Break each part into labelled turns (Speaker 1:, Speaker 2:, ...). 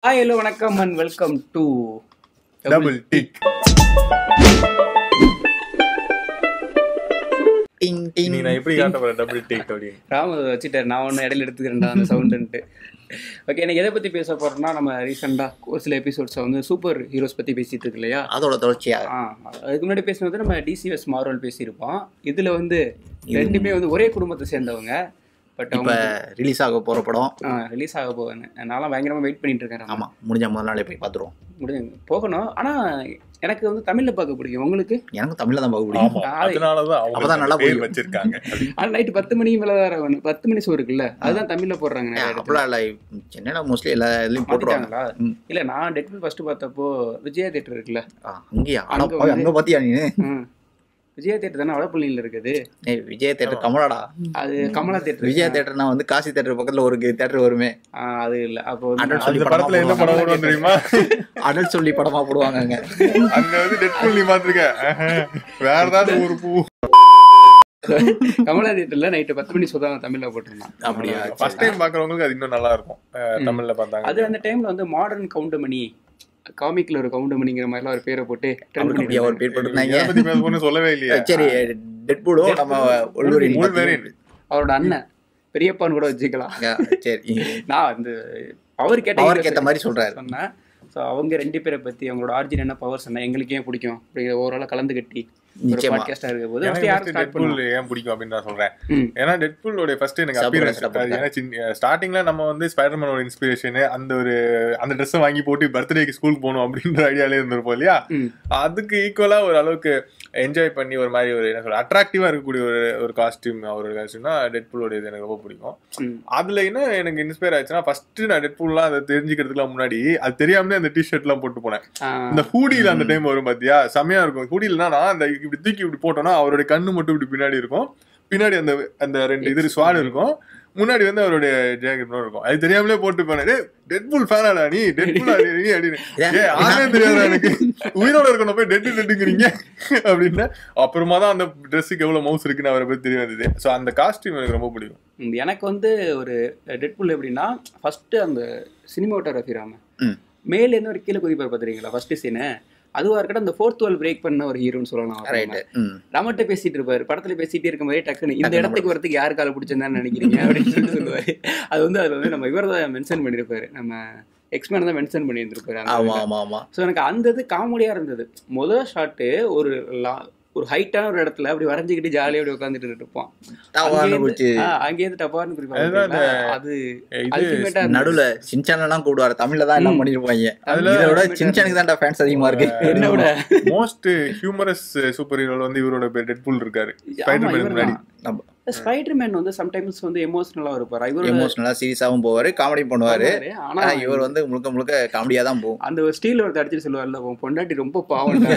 Speaker 1: Hi hello வணக்கம் and welcome to
Speaker 2: double tick
Speaker 3: ding ding
Speaker 2: நீ நான் எப்படி காட்ட போறேன் டபுள் டிக் அப்படின்னு
Speaker 1: ராம வச்சுட்டார் நான் ஒன்று இடையில எடுத்துக்கிறேன்டா அந்த சவுண்டுன்ட்டு ஓகே எனக்கு எதை பற்றி பேச போகிறோம்னா நம்ம ரீசெண்டாக ஒரு சில எபிசோட்ஸை வந்து சூப்பர் ஹீரோஸ் பற்றி பேசிட்டு இருக்கு இல்லையா
Speaker 3: அதோட தொடர்ச்சியா
Speaker 1: ஆ அதுக்கு முன்னாடி பேசினது நம்ம டிசிஎஸ் மார்வல் பேசியிருப்போம் இதில் வந்து ரெண்டுமே வந்து ஒரே குடும்பத்தை சேர்ந்தவங்க பட்
Speaker 3: இப்ப
Speaker 1: அவங்க
Speaker 3: ரிலீஸ் ஆக போற படம்
Speaker 1: ரிலீஸ் ஆக போவேன்னு நான்லாம் பயங்கரமாக வெயிட் பண்ணிட்டு இருக்கேன்
Speaker 3: ஆமா முடிஞ்ச முதல் நாளே போய் பாத்துருவோம்
Speaker 1: முடிஞ்சு போகணும் ஆனால் எனக்கு வந்து தமிழில் பார்க்க பிடிக்கும் உங்களுக்கு
Speaker 3: எனக்கு தமிழ்ல தான் பார்க்க முடியும்
Speaker 2: ஆமா அதனாலதான்
Speaker 3: அப்பதான் நல்லா
Speaker 2: அவங்க பேர்
Speaker 3: புரியும்.
Speaker 2: வச்சிருக்காங்க
Speaker 1: ஆனால் நைட்டு பத்து மணிக்கு மேலே வேறு ஒன்று பத்து மணி ஷோ இருக்குல்ல அதுதான் தமிழில் போடுறாங்க நிறைய இடத்துல.
Speaker 3: அப்படிலாம் இல்ல சென்னையில மோஸ்ட்லி எல்லா இதுலயும் போட்டுருவாங்க
Speaker 1: மாத்திட்டாங்களா
Speaker 3: ம்.
Speaker 1: இல்ல நான் டெட்புல் ஃபர்ஸ்ட் பார்த்தப்போ விஜயா தேட்டர் இருக்குல்ல
Speaker 3: ஆ, அங்கேயா அட
Speaker 1: அங்க
Speaker 3: போய்
Speaker 1: வந்து-
Speaker 3: அங்க பாத்தியா நீ
Speaker 1: ம். விஜயா தேட்டர் தானே வடப்பள்ளியில் இருக்குது
Speaker 3: ஏய் விஜய் தேட்டர் கமலாடா
Speaker 1: அது கமலா தேட்டர்
Speaker 3: விஜய் தேட்டர்னா வந்து காசி தேட்டர் பக்கத்துல ஒரு தேட்டர் வருமே
Speaker 1: அது இல்ல அப்போ வந்து
Speaker 3: அடல்
Speaker 2: அந்த
Speaker 3: சொல்லி
Speaker 2: படத்துல என்ன படம்
Speaker 3: படமா
Speaker 2: வரும் தெரியுமா
Speaker 3: அடல் சொல்லி படமா போடுவாங்க அங்க
Speaker 2: அங்க வந்து டெட்புல் நீ பாத்துருக்க வேற ஏதாவது ஒரு பூ
Speaker 1: கமலா தேட்டர்ல நைட்டு பத்து மணி சுதா தமிழ்ல போட்டிருந்தான்
Speaker 3: அப்படியா
Speaker 2: ஃபர்ஸ்ட் டைம் பாக்குறவங்களுக்கு அது இன்னும் நல்லா இருக்கும் அஹ், தமிழ்ல பார்த்தாங்க
Speaker 1: அது அந்த டைம்ல வந்து மாடர்ன் கவுண்டமணி காமிக்ல ஒரு கவுண்டமணிங்கிற மாதிரிலாம் ஒரு பேரை போட்டு trend
Speaker 3: அவருக்கு அப்படியா ஒரு
Speaker 1: பண்ணிட்டு
Speaker 3: பேர் போட்டிருந்தாங்க
Speaker 2: எதை பத்தி பேச போறேன்னு சொல்லவே இல்லையா
Speaker 3: சரி டெட்பூலும் நம்ம உள்ளூரின்
Speaker 2: Wolverine.
Speaker 1: அவரோட அண்ணன் பெரியப்பான்னு கூட வச்சுக்கலாம்
Speaker 3: சரி
Speaker 1: நான் வந்து அவர் கேட்ட
Speaker 3: அவருக்கு ஏத்த மாதிரி சொல்றாரு
Speaker 1: சொன்னேன் ஸோ அவங்க ரெண்டு பேரை பத்தி அவங்களோட ஆர்ஜின் என்ன பவர் சொன்னா எங்களுக்கு ஏன் பிடிக்கும் அப்படிங்கிற ஓவரால கலந்து கட்டி ஒரு
Speaker 3: நிச்சயமா.
Speaker 1: பாட்காஸ்டா இருக்க போது
Speaker 2: எனக்கு
Speaker 1: ஃபர்ஸ்ட் யார்
Speaker 2: first
Speaker 1: ஸ்டார்ட்
Speaker 2: டெட்புல்
Speaker 1: பண்ணுவோம்
Speaker 2: ஏன் பிடிக்கும் அப்படின்னு நான் சொல்றேன்
Speaker 1: ம்.
Speaker 2: ஏன்னா டெட்புல்லோட ஃபர்ஸ்ட் எனக்கு
Speaker 3: Surprise
Speaker 2: அப்பியரன்ஸ்
Speaker 3: setup தான்.
Speaker 2: ஏன்னா சின்ன ஸ்டார்டிங்ல நம்ம வந்து ஸ்பைடர்மேனோட இன்ஸ்பிரேஷன் அந்த ஒரு அந்த ட்ரெஸ்ஸை வாங்கி போட்டு பர்த்டேக்கு ஸ்கூல் போகணும் அப்படின்ற ஐடியாலே இருந்திருப்போம் இல்லையா
Speaker 1: ம்.
Speaker 2: அதுக்கு ஈக்குவலா ஒரு அளவுக்கு என்ஜாய் பண்ணி ஒரு மாதிரி ஒரு என்ன சொல்ற அட்ராக்டிவா இருக்கக்கூடிய ஒரு ஒரு காஸ்டியூம் அவரோட காஸ்டியூம்னா டெட்புலோட இது எனக்கு ரொம்ப பிடிக்கும்
Speaker 1: ம்.
Speaker 2: அதுல என்ன எனக்கு இன்ஸ்பயர் ஆச்சுன்னா ஃபர்ஸ்ட் நான் டெட்புல்லாம் அதை தெரிஞ்சுக்கிறதுக்குலாம் முன்னாடி அது தெரியாமலே அந்த டிஷர்ட் எல்லாம் போட்டு போனேன்
Speaker 1: ஆ,
Speaker 2: இந்த ஹூடியில அந்த டைம் வரும் பாத்தியா செமையா இருக்கும் ஹூடியிலனா நான் அந்த இப்படி தூக்கி இப்படி போட்டோம்னா அவருடைய கண்ணு மட்டும் இப்படி பின்னாடி இருக்கும் பின்னாடி அந்த அந்த ரெண்டு இது ஸ்வாட் இருக்கும் முன்னாடி வந்து அவருடைய ஜாக்கெட் மாதிரி இருக்கும் அது தெரியாமலே போட்டு போனேன் டெட்புல் ஃபேனாடா நீ டெட்புல் நீ அப்படின்னு ஏ ஆனே தெரியாதா எனக்கு உயிரோட இருக்கணும் போய் டெட்டு டெட்டுங்கிறீங்க அப்படின்னா அப்புறமா தான் அந்த ட்ரெஸ்ஸுக்கு எவ்வளவு மவுஸ் இருக்குன்னு அவரை பத்தி தெரிய வந்தது ஸோ அந்த காஸ்டியூம் எனக்கு ரொம்ப பிடிக்கும்
Speaker 1: ம், எனக்கு வந்து ஒரு டெட்புல் எப்படின்னா ஃபர்ஸ்ட் அந்த சினிமாட்டோகிராஃபி ராம
Speaker 3: ம்.
Speaker 1: மேலேருந்து ஒரு கீழே குதிப்பார் பார்த்துறீங்களா ஃபர்ஸ்ட் சீனு அதுவா இருக்கட்டும் அந்த ஃபோர்த் வால் பிரேக் பண்ண ஒரு ஹீரோன்னு சொல்லலாம் அவர்
Speaker 3: ரைட் ம்
Speaker 1: ராமட்ட பேசிட்டு இருப்பாரு படத்துல பேசிட்டே இருக்கும் போதே டக்குன்னு இந்த இடத்துக்கு வரதுக்கு யார் கால பிடிச்சிருந்தான்னு நினைக்கிறீங்க அப்படின்னு சொல்லிட்டு சொல்லுவாரு அது வந்து அதுல வந்து நம்ம இவர் தான் மென்ஷன் பண்ணியிருப்பாரு நம்ம எக்ஸ்மேன் தான் மென்ஷன் பண்ணியிருந்திருப்பாரு அந்த
Speaker 3: ஆமா
Speaker 1: இதுல.
Speaker 3: ஆமா ஆமா
Speaker 1: ஸோ எனக்கு அந்த இது காமெடியாக இருந்தது முதல் ஷாட்டு ஒரு லா ஒரு ஹைட்டான ஒரு இடத்துல அப்படி வரைஞ்சிக்கிட்டு ஜாலியாக அப்படி உட்காந்துட்டு இருப்போம்
Speaker 3: டவான்னு
Speaker 1: அங்கேருந்து-
Speaker 3: குடிச்சு
Speaker 1: ஆ, அங்கேருந்து டப்பார்னு குறிப்பாங்க
Speaker 2: அதுதான்
Speaker 1: பார்த்தீங்களா? அது
Speaker 2: இது
Speaker 1: அல்டிமேட்டா
Speaker 3: நடுவுல சின்சான் எல்லாம் கூடுவாரு தமிழ்ல தான் எல்லாம்
Speaker 1: ம்.
Speaker 3: பண்ணிருப்பாங்க
Speaker 2: அதுல
Speaker 3: இதை விட சின்சானுக்கு தான் ஃபேன்ஸ் அதிகமா இருக்கு
Speaker 1: என்ன விட
Speaker 2: மோஸ்ட் ஹியூமரஸ் சூப்பர் ஹீரோல வந்து இவரோட பேர் டெட்புல் இருக்காரு ஸ்பைடர்மேன் முன்னாடி
Speaker 3: நம்ம
Speaker 1: ஸ்பைடர்மேன் வந்து சம்டைம்ஸ் வந்து எமோஷனலா இருப்பார் இவர்
Speaker 3: எமோஷனலா சீரியஸாவும் போவாரு காமெடி பண்ணுவாரு
Speaker 1: ஆனா
Speaker 3: ஆனா இவர் வந்து முழுக்க முழுக்க காமெடியா தான் போகும்
Speaker 1: அந்த ஒரு ஸ்டீல் ஒருத்தர் அடிச்சுட்டு சொல்லுவார்ல உன் பொண்டாட்டி ரொம்ப பாவம்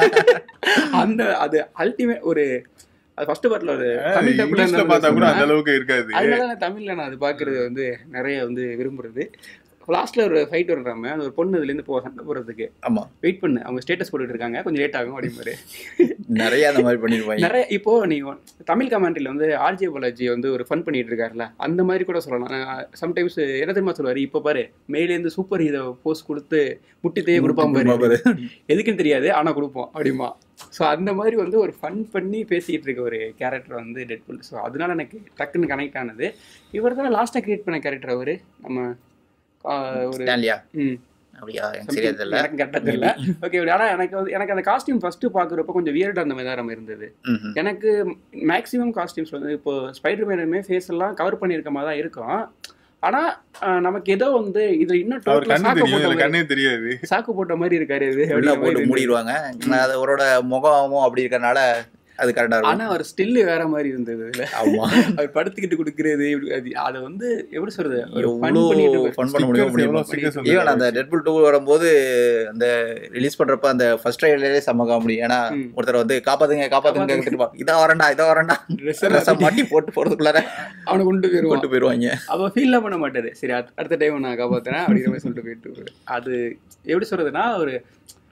Speaker 1: அந்த அது அல்டிமேட் ஒரு அது ஃபர்ஸ்ட் பார்ட்ல ஒரு தமிழ் டப்புல
Speaker 2: இங்கிலீஷ்ல பார்த்தா கூட அந்த அளவுக்கு இருக்காது
Speaker 1: அதனால நான் தமிழ்ல நான் அது பாக்குறது வந்து நிறைய வந்து விரும்புறது லாஸ்ட்ல ஒரு ஃபைட் வர்றாம அந்த ஒரு பொண்ணு இதுல இருந்து போ சண்டை போடுறதுக்கு
Speaker 3: ஆமா
Speaker 1: வெயிட் பண்ணு அவங்க ஸ்டேட்டஸ் போட்டுட்டு இருக்காங்க கொஞ்சம் லேட் ஆகும் அப்படிம்பாரு
Speaker 3: நிறைய அந்த மாதிரி பண்ணிருப்பாங்க
Speaker 1: நிறைய இப்போ நீ தமிழ் கமெண்ட்ரியில் வந்து ஆர்ஜே பாலாஜி வந்து ஒரு ஃபன் பண்ணிட்டு இருக்காருல்ல அந்த மாதிரி கூட சொல்லலாம் சம்டைம்ஸ் என்ன தெரியுமா சொல்லுவாரு இப்போ பாரு மேலேருந்து சூப்பர் ஹீரோ போஸ்ட் கொடுத்து முட்டி தேய கொடுப்பான் பாரு எதுக்குன்னு தெரியாது ஆனா கொடுப்போம் அப்படிமா ஸோ அந்த மாதிரி வந்து ஒரு ஃபன் பண்ணி பேசிக்கிட்டு இருக்க ஒரு கேரக்டர் வந்து டெட்புல் ஸோ அதனால எனக்கு டக்குன்னு கனெக்ட் ஆனது இவர் தானே லாஸ்ட்டாக கிரியேட் பண்ண கேரக்டர் அவரு நம்ம ஆ, ஒரு
Speaker 3: ஸ்டான்லியா
Speaker 1: ம்
Speaker 3: அப்படியா எனக்கு சரியா தெரியல
Speaker 1: எனக்கு கரெக்டாக தெரியல ஓகே ஆனால் எனக்கு வந்து எனக்கு அந்த காஸ்டியூம் ஃபர்ஸ்ட் பார்க்குறப்ப கொஞ்சம் வியர்டாக அந்த மாதிரி தான் இருந்தது
Speaker 3: ம்ஹும்.
Speaker 1: எனக்கு மேக்ஸிமம் காஸ்டியூம்ஸ் வந்து இப்போ ஸ்பைடர்மேனுமே ஃபேஸ் எல்லாம் கவர் பண்ணியிருக்க மாதிரி தான் இருக்கும் ஆனா அஹ், நமக்கு ஏதோ வந்து இதுல இன்னும்
Speaker 2: அவர்
Speaker 1: total
Speaker 2: கண்ணு
Speaker 1: சாக்கு
Speaker 2: தெரியும்
Speaker 1: போட்ட
Speaker 2: இதுல
Speaker 1: மாதிரி
Speaker 2: கண்ணே தெரியாது
Speaker 1: சாக்கு போட்ட மாதிரி இருக்காரு இது
Speaker 3: உள்ள
Speaker 1: அப்படிங்கிற மாதிரி
Speaker 3: போட்டு
Speaker 1: இருந்தது.
Speaker 3: மூடிடுவாங்க அது அவரோட முகமும் அப்படி இருக்கறனால அது கரெக்டா
Speaker 1: ஆனா
Speaker 3: இருக்கும்
Speaker 1: அவர் ஸ்டில்லு வேற மாதிரி இருந்தது இதுல
Speaker 3: ஆமா
Speaker 1: அவர் படுத்துக்கிட்டு கொடுக்கறது இப்படி அது அதை வந்து எப்படி சொல்றது ஒரு fun
Speaker 3: எவ்வளோ
Speaker 1: பண்ணிட்டு இருப்பாரு.
Speaker 3: ஃபன் பண்ண முடியும்
Speaker 2: Stickers எவ்வளவு
Speaker 3: முடியும்
Speaker 2: stickers
Speaker 3: ஈவன்
Speaker 2: வந்து
Speaker 3: அந்த டெட்புல் டூ வரும்போது அந்த ரிலீஸ் பண்றப்ப அந்த ஃபர்ஸ்ட் ட்ரைலரே செம்ம காமெடி ஏன்னா
Speaker 1: ம்.
Speaker 3: ஒருத்தர் வந்து காப்பாத்துங்க காப்பாத்துங்க கேட்டுட்டு பா இதா வரண்டா இதா வரண்டா
Speaker 1: Dress
Speaker 3: ட்ரெஸ்ஸை மாட்டி போட்டு போறதுக்குள்ளார
Speaker 1: அவனை கொண்டு போயிருவான்
Speaker 3: கொண்டு போயிருவாங்க
Speaker 1: அவ ஃபீல்லாம் பண்ண மாட்டாரு சரி அடுத்த- அடுத்த டைம் நான் காப்பாத்துறேன் அப்படிங்கிற மாதிரி சொல்லிட்டு போயிட்டு வருவாரு. அது எப்படி சொல்றதுன்னா ஒரு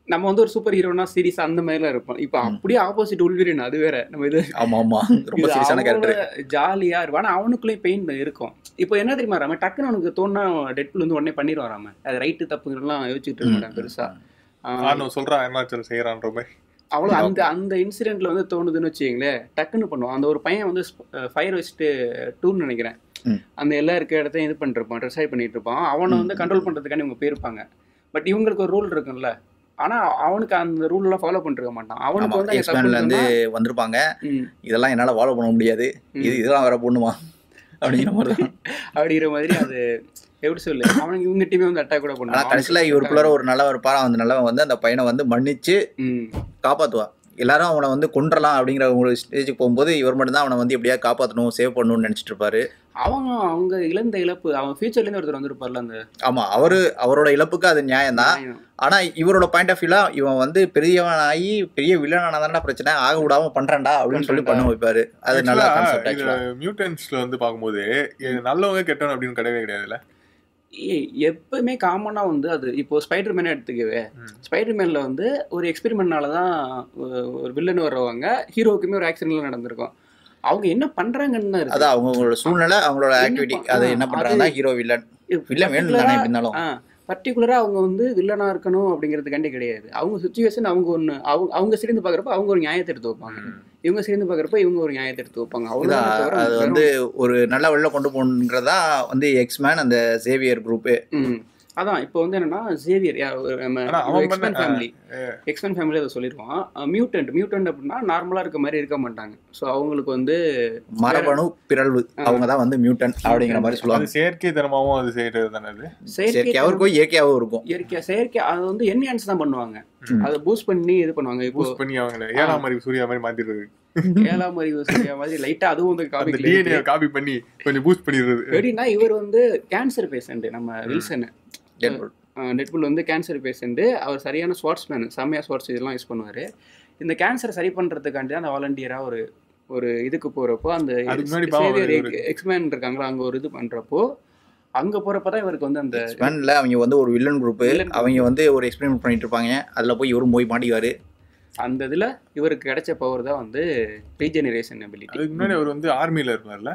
Speaker 1: நம்ம வந்து ஒரு சூப்பர் ஹீரோனா சீரிஸ் அந்த மாதிரிலாம் இருப்போம் இப்போ அப்படியே ஆப்போசிட் உள்வீரன் அது வேற நம்ம இது
Speaker 3: ஆமா ஆமா ரொம்ப சீரியஸான கேரக்டர்
Speaker 1: ஜாலியா இருக்கும் ஆனா அவனுக்குள்ளேயும் பெயின் இருக்கும் இப்போ என்ன தெரியுமா ராம டக்குன்னு அவனுக்கு தோணுனா டெட்புல் வந்து உடனே பண்ணிடுவான் ராம அது ரைட்டு தப்புங்கலாம் யோசிச்சுட்டு இருக்க மாட்டான் பெருசா ஆஹ்
Speaker 2: ஆனும் சொல்றான் அருணாச்சல் செய்யறான்ற மாதிரி
Speaker 1: அவ்வளோ அந்த அந்த இன்சிடென்ட்ல வந்து தோணுதுன்னு வச்சுக்கீங்களேன் டக்குன்னு பண்ணுவான் அந்த ஒரு பையன் வந்து ஃபயர் வச்சுட்டு டூர்னு நினைக்கிறேன்
Speaker 3: ம்.
Speaker 1: அந்த எல்லா இருக்க இடத்தையும் இது பண்ணிட்டு இருப்பான் ட்ரெஸ்ஸாய் பண்ணிட்டு இருப்பான் அவனை வந்து கண்ட்ரோல் பண்றதுக்காண்டி இவங்க போயிருப்பாங்க பட் இவங்களுக்கு ஒரு ரூல் இருக்கும்ல ஆனா அவனுக்கு அந்த ரூல் எல்லாம் ஃபாலோ பண்ணிருக்க மாட்டான் அவனுக்கு
Speaker 3: ஆமா
Speaker 1: வந்து அங்க தப்பு
Speaker 3: எக்ஸ்பேன்ல இருந்து
Speaker 1: இருக்குன்னா,
Speaker 3: வந்திருப்பாங்க
Speaker 1: ம்,
Speaker 3: இதெல்லாம் என்னால ஃபாலோ பண்ண முடியாது இது இதெல்லாம் வேற பொண்ணுமா அப்படிங்கிற மாதிரி தான்
Speaker 1: அப்படிங்கிற மாதிரி அது எப்படி சொல்லு அவனுக்கு இவங்க டீமே வந்து அட்டாக் கூட
Speaker 3: ஆனா
Speaker 1: பண்ணுவான்
Speaker 3: கடைசியில இவருக்குள்ளார ஒரு நல்லவர் இருப்பாரு அந்த நல்லவன் வந்து அந்த பையனை வந்து மன்னிச்சு
Speaker 1: ம்
Speaker 3: காப்பாத்துவான் எல்லாரும் அவனை வந்து கொன்றலாம் அப்படிங்கிற ஒரு ஸ்டேஜுக்கு போகும்போது இவர் மட்டும் தான் அவனை வந்து எப்படியா காப்பாற்றணும் சேவ் பண்ணணும்னு நினைச்சிட்டு இருப்பாரு
Speaker 1: அவங்க அவங்க இழந்த இழப்பு அவன் ஃபியூச்சர்ல இருந்து ஒருத்தர் வந்திருப்பார்ல அந்த
Speaker 3: ஆமா அவரு அவரோட இழப்புக்கு அது நியாயம் தான்
Speaker 1: நியாயம்.
Speaker 3: ஆனா இவரோட பாயிண்ட் ஆஃப் வியூல இவன் வந்து பெரியவனாகி பெரிய வில்லனானதான பிரச்சனை ஆக விடாம பண்றான்டா அப்படின்னு சொல்லி பண்ண வைப்பாரு அது நல்ல கான்செப்ட்
Speaker 2: இதுல
Speaker 3: ஆக்சுவலா
Speaker 2: மியூட்டன்ஸ்ல வந்து பார்க்கும்போது இது நல்லவங்க கெட்டவன் அப்படின்னு கிடையவே கிடையாதுல்ல
Speaker 1: ஏய், எப்பவுமே காமனா வந்து அது இப்போ ஸ்பைடர் மேனே எடுத்துக்கவே
Speaker 2: ம்.
Speaker 1: ஸ்பைடர் மேன்ல வந்து ஒரு எக்ஸ்பெரிமெண்ட்னால தான் ஒ- ஒரு வில்லன் வர்றவங்க ஹீரோக்குமே ஒரு ஆக்சிடென்ட்ல நடந்திருக்கும் அவங்க என்ன பண்றாங்கன்னு தான் இருக்கு
Speaker 3: அதான் அவங்களோட சூழ்நிலை அவங்களோட
Speaker 1: என்ன
Speaker 3: ஆக்டிவிட்டி
Speaker 1: பண்-
Speaker 3: அது
Speaker 1: ஆ,
Speaker 3: என்ன
Speaker 1: அது-
Speaker 3: பண்றாங்கன்னா ஹீரோ வில்லன் வில்லன் வேணும் தானே எப்படி இருந்தாலும்
Speaker 1: பர்டிகுலரா அவங்க வந்து வில்லனா இருக்கணும் அப்படிங்கிறதுக்காண்டி கிடையாது அவங்க சுச்சுவேஷன் அவங்க ஒண்ணு அவங்க அவங்க சேர்ந்து பாக்குறப்ப அவங்க ஒரு நியாயத்தை எடுத்து வைப்பாங்க இவங்க சேர்ந்து பாக்குறப்ப இவங்க ஒரு நியாயத்தை எடுத்து வைப்பாங்க
Speaker 3: இதான்
Speaker 1: அவ்வளவுதான்
Speaker 3: அது
Speaker 1: தவிர
Speaker 3: வந்து ஒரு நல்ல வழியில கொண்டு போகணுங்கிறதா வந்து எக்ஸ்மேன் அந்த சேவியர் குரூப்
Speaker 1: ம். அதான் இப்போ வந்து என்னன்னா சேவியர் நம்ம
Speaker 2: ஆனா அவன்
Speaker 1: எக்ஸ்பென்
Speaker 2: பண்ண-
Speaker 1: ஃபேமிலி எக்ஸ்பென் ஃபேமிலி அதை சொல்லிடுவான் மியூட்டன்ட் மியூட்டன்ட் அப்படின்னா நார்மலா இருக்க மாதிரி இருக்க மாட்டாங்க ஸோ அவங்களுக்கு வந்து
Speaker 3: மரபணு பிறழ்வு அவங்க தான் வந்து மியூட்டன் அப்படிங்கிற மாதிரி
Speaker 2: அது
Speaker 3: சொல்லுவாங்க
Speaker 2: செயற்கை தனமாவும் அது செய்யறது தானே அது
Speaker 1: செயற்கை
Speaker 3: செயற்கையாகவும் இருக்கும் இயற்கையாகவும் இருக்கும்
Speaker 1: இயற்கை செயற்கை அது வந்து என்ஹான்ஸ் தான் பண்ணுவாங்க
Speaker 3: ம்.
Speaker 1: அதை பூஸ்ட் பண்ணி இது பண்ணுவாங்க இப்போ
Speaker 2: பூஸ்ட் பண்ணி அவங்கள ஏழாம் மாதிரி சூர்யா மாதிரி மாத்திடுறது
Speaker 1: ஏழாம் அறிவு சரியா மாதிரி லைட்டா அதுவும் வந்து
Speaker 2: அந்த
Speaker 1: காமிக்கல
Speaker 2: டிஎன்ஏ காப்பி பண்ணி கொஞ்சம் பூஸ்ட் பண்ணிடுறது
Speaker 1: எப்படின்னா இவர் வந்து கேன்சர் பேஷண்ட் நம்ம வில்சன்
Speaker 3: Deadpool.
Speaker 1: நெட்புல் வந்து கேன்சர் பேஷண்ட் அவர் சரியான ஸ்வாட்ஸ்மேன் செம்மையா ஸ்வாட்ஸ் இதெல்லாம் யூஸ் பண்ணுவாரு இந்த கேன்சரை சரி பண்றதுக்காண்டி தான் அந்த வாலண்டியரா ஒரு ஒரு இதுக்கு போறப்போ அந்த
Speaker 2: அதுக்கு முன்னாடி பாவம்
Speaker 1: சேவியர்
Speaker 2: இவரு-
Speaker 1: எக்ஸ்மேன் இருக்காங்களா அங்க ஒரு இது பண்றப்போ அங்க போறப்ப தான் இவருக்கு வந்து அந்த
Speaker 3: எக்ஸ்மேன்ல அவங்க வந்து ஒரு வில்லன் குரூப்
Speaker 1: Villain group.
Speaker 3: அவங்க வந்து ஒரு எக்ஸ்பெரிமெண்ட் பண்ணிட்டு இருப்பாங்க அதுல போய் இவரும் போய் மாட்டிக்குவாரு
Speaker 1: அந்த இதுல இவருக்கு கிடைச்ச பவர் தான் வந்து ரீஜெனரேஷன் எபிலிட்டி
Speaker 2: அதுக்கு முன்னாடி அவர் வந்து ஆர்மில இருந்தார்ல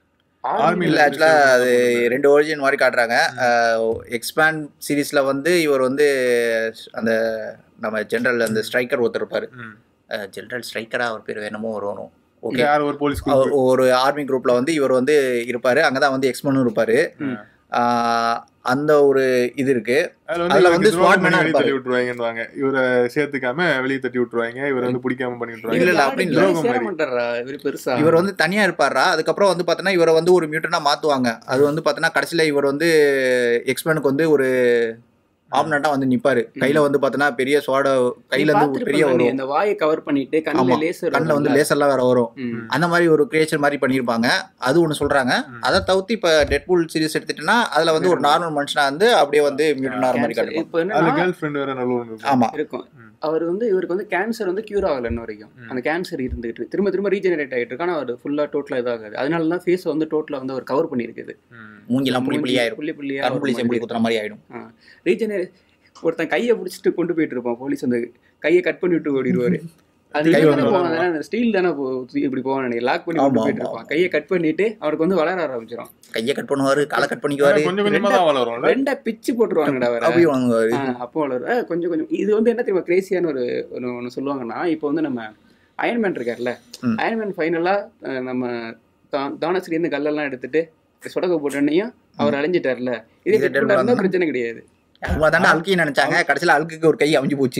Speaker 2: Army
Speaker 3: இல்ல
Speaker 2: ல
Speaker 3: ஆக்சுவலா அது ரெண்டு ஒரிஜின் மாதிரி காட்டுறாங்க எக்ஸ்பேண்ட் சீரீஸ்ல வந்து இவர் வந்து அந்த நம்ம ஜெனரல் அந்த ஸ்ட்ரைக்கர் ஒருத்தர் இருப்பாரு
Speaker 2: ம்.
Speaker 3: ஜெனரல் ஸ்ட்ரைக்கரா அவர் பேர் என்னமோ வரும்
Speaker 2: இங்க
Speaker 3: ஓகே
Speaker 2: யார் ஒரு போலீஸ்
Speaker 3: அவர் ஒரு ஆர்மி குரூப்ல வந்து இவர் வந்து இருப்பாரு அங்கதான் வந்து எக்ஸ்மனும் இருப்பாரு
Speaker 1: ம்.
Speaker 3: ஆஹ் அந்த ஒரு இது இருக்கு
Speaker 2: அதுல
Speaker 3: அதுல
Speaker 2: வந்து
Speaker 3: வந்து
Speaker 2: இவருக்கு துரோகம்
Speaker 3: SWAT
Speaker 2: பண்ணி
Speaker 3: man-ஆ
Speaker 2: வெளிய
Speaker 3: இருப்பாரு.
Speaker 2: தள்ளி விட்டுருவாங்கன்னுவாங்க இவரை சேர்த்துக்காம வெளியே தட்டி விட்டுருவாங்க இவரை வந்து பிடிக்காம பண்ணி
Speaker 3: இல்ல,
Speaker 2: விட்டுருவாங்க
Speaker 3: இல்ல, அப்படி இல்ல.
Speaker 2: துரோகம்
Speaker 1: சேர
Speaker 2: மாதிரி.
Speaker 1: மாட்டாரா இவர் பெருசா
Speaker 3: இவர் வந்து தனியா இருப்பாரா அதுக்கப்புறம் வந்து பார்த்தோன்னா இவரை வந்து ஒரு மியூட்டனா மாத்துவாங்க அது வந்து பார்த்தோன்னா கடைசியில இவர் வந்து எக்ஸ்மேனுக்கு வந்து ஒரு ஆம்னட்டா வந்து நிப்பாரு கையில வந்து பார்த்தோன்னா பெரிய சோட கையில இருந்து ஒரு பெரிய வரும்
Speaker 1: இந்த வாயை கவர் பண்ணிட்டு கண்ணுல
Speaker 3: ஆமா.
Speaker 1: லேசர்
Speaker 3: கண்ணில் வந்து லேசர்லாம் வேற வரும் அந்த மாதிரி ஒரு கிரியேச்சர் மாதிரி பண்ணியிருப்பாங்க அது ஒன்று சொல்றாங்க
Speaker 2: ம்.
Speaker 3: அதை தவிர்த்து இப்போ டெட்பூல் சீரிஸ் எடுத்துட்டோன்னா அதுல வந்து ஒரு நார்மல் மனுஷனா வந்து அப்படியே வந்து மியூட்டன் ஆகிற மாதிரி காட்டுவாங்க
Speaker 1: இப்போ
Speaker 2: அதுல
Speaker 1: என்னன்னா
Speaker 2: கேர்ள் ஃப்ரெண்ட் வேற நல்ல ஒன்று இருக்கும்
Speaker 3: ஆமா
Speaker 1: இருக்கும்
Speaker 2: ம்.
Speaker 1: அவர் வந்து இவருக்கு வந்து கேன்சர் வந்து கியூர் ஆகல இன்ன வரைக்கும்
Speaker 2: ம்.
Speaker 1: அந்த கேன்சர் இருந்துகிட்டு இருக்கு. திரும்ப திரும்ப ரீஜெனரேட் ஆகிட்டு இருக்கு ஆனால் அவர் ஃபுல்லா டோட்டலா இதாகாது அதனால தான் ஃபேஸ் வந்து டோட்டலா வந்து அவர் கவர் பண்ணியிருக்குது
Speaker 2: ம்.
Speaker 3: மூங்கிலாம் புளி புளியாயிரும்
Speaker 1: புள்ளி புள்ளியா
Speaker 3: கரும்புளி செம்புளி குத்துற மாதிரி ஆயிடும்
Speaker 1: ரீஜெனரே ஒருத்தன் கையை பிடிச்சிட்டு கொண்டு போயிட்டு இருப்பான் போலீஸ் அந்த கையை கட் பண்ணி விட்டு ஓடிடுவாரு அது
Speaker 3: கை
Speaker 1: கை
Speaker 3: வந்து
Speaker 1: போவான் தானே ஸ்டீல் தானே போ- இப்படி போவான் நினைக்கிறேன் லாக் பண்ணி கொண்டு
Speaker 3: ஆமா,
Speaker 1: போயிட்டு
Speaker 3: ஆமா.
Speaker 1: இருப்பான் கையை கட் பண்ணிட்டு அவருக்கு வந்து வளர ஆரம்பிச்சிடும்
Speaker 3: கையை கட் பண்ணுவாரு காலை கட் பண்ணிக்குவாரு
Speaker 2: கொஞ்சம் கொஞ்சமா தான் வளரும்ல
Speaker 1: ரெண்டா பிச்சு போட்டுருவாங்கடா வேற
Speaker 3: அப்படியே வாங்குவாரு
Speaker 1: ஆ, அப்போ வளரும் ஆ, கொஞ்சம் கொஞ்சம் இது வந்து என்ன தெரியுமா கிரேசியான ஒரு ஒரு ஒன்று சொல்லுவாங்கன்னா இப்போ வந்து நம்ம அயன்மேன் இருக்கார்ல
Speaker 3: ம்.
Speaker 1: அயன்மேன் ஃபைனலாக நம்ம தா- தானஸ்ரீ கல்லெல்லாம் எடுத்துட்டு சொடக்க போட்டோன்னையும் அவர் அழிஞ்சிட்டார்ல இது
Speaker 3: இது
Speaker 1: Deadpool-ஆ
Speaker 3: Deadpool-ஆ
Speaker 1: இருந்தா பிரச்சனை கிடையாது
Speaker 3: அவங்க தானே அழுக்கி நினைச்சாங்க கடைசியில அழுக்குக்கு ஒரு கை அமைஞ்சு போச்சு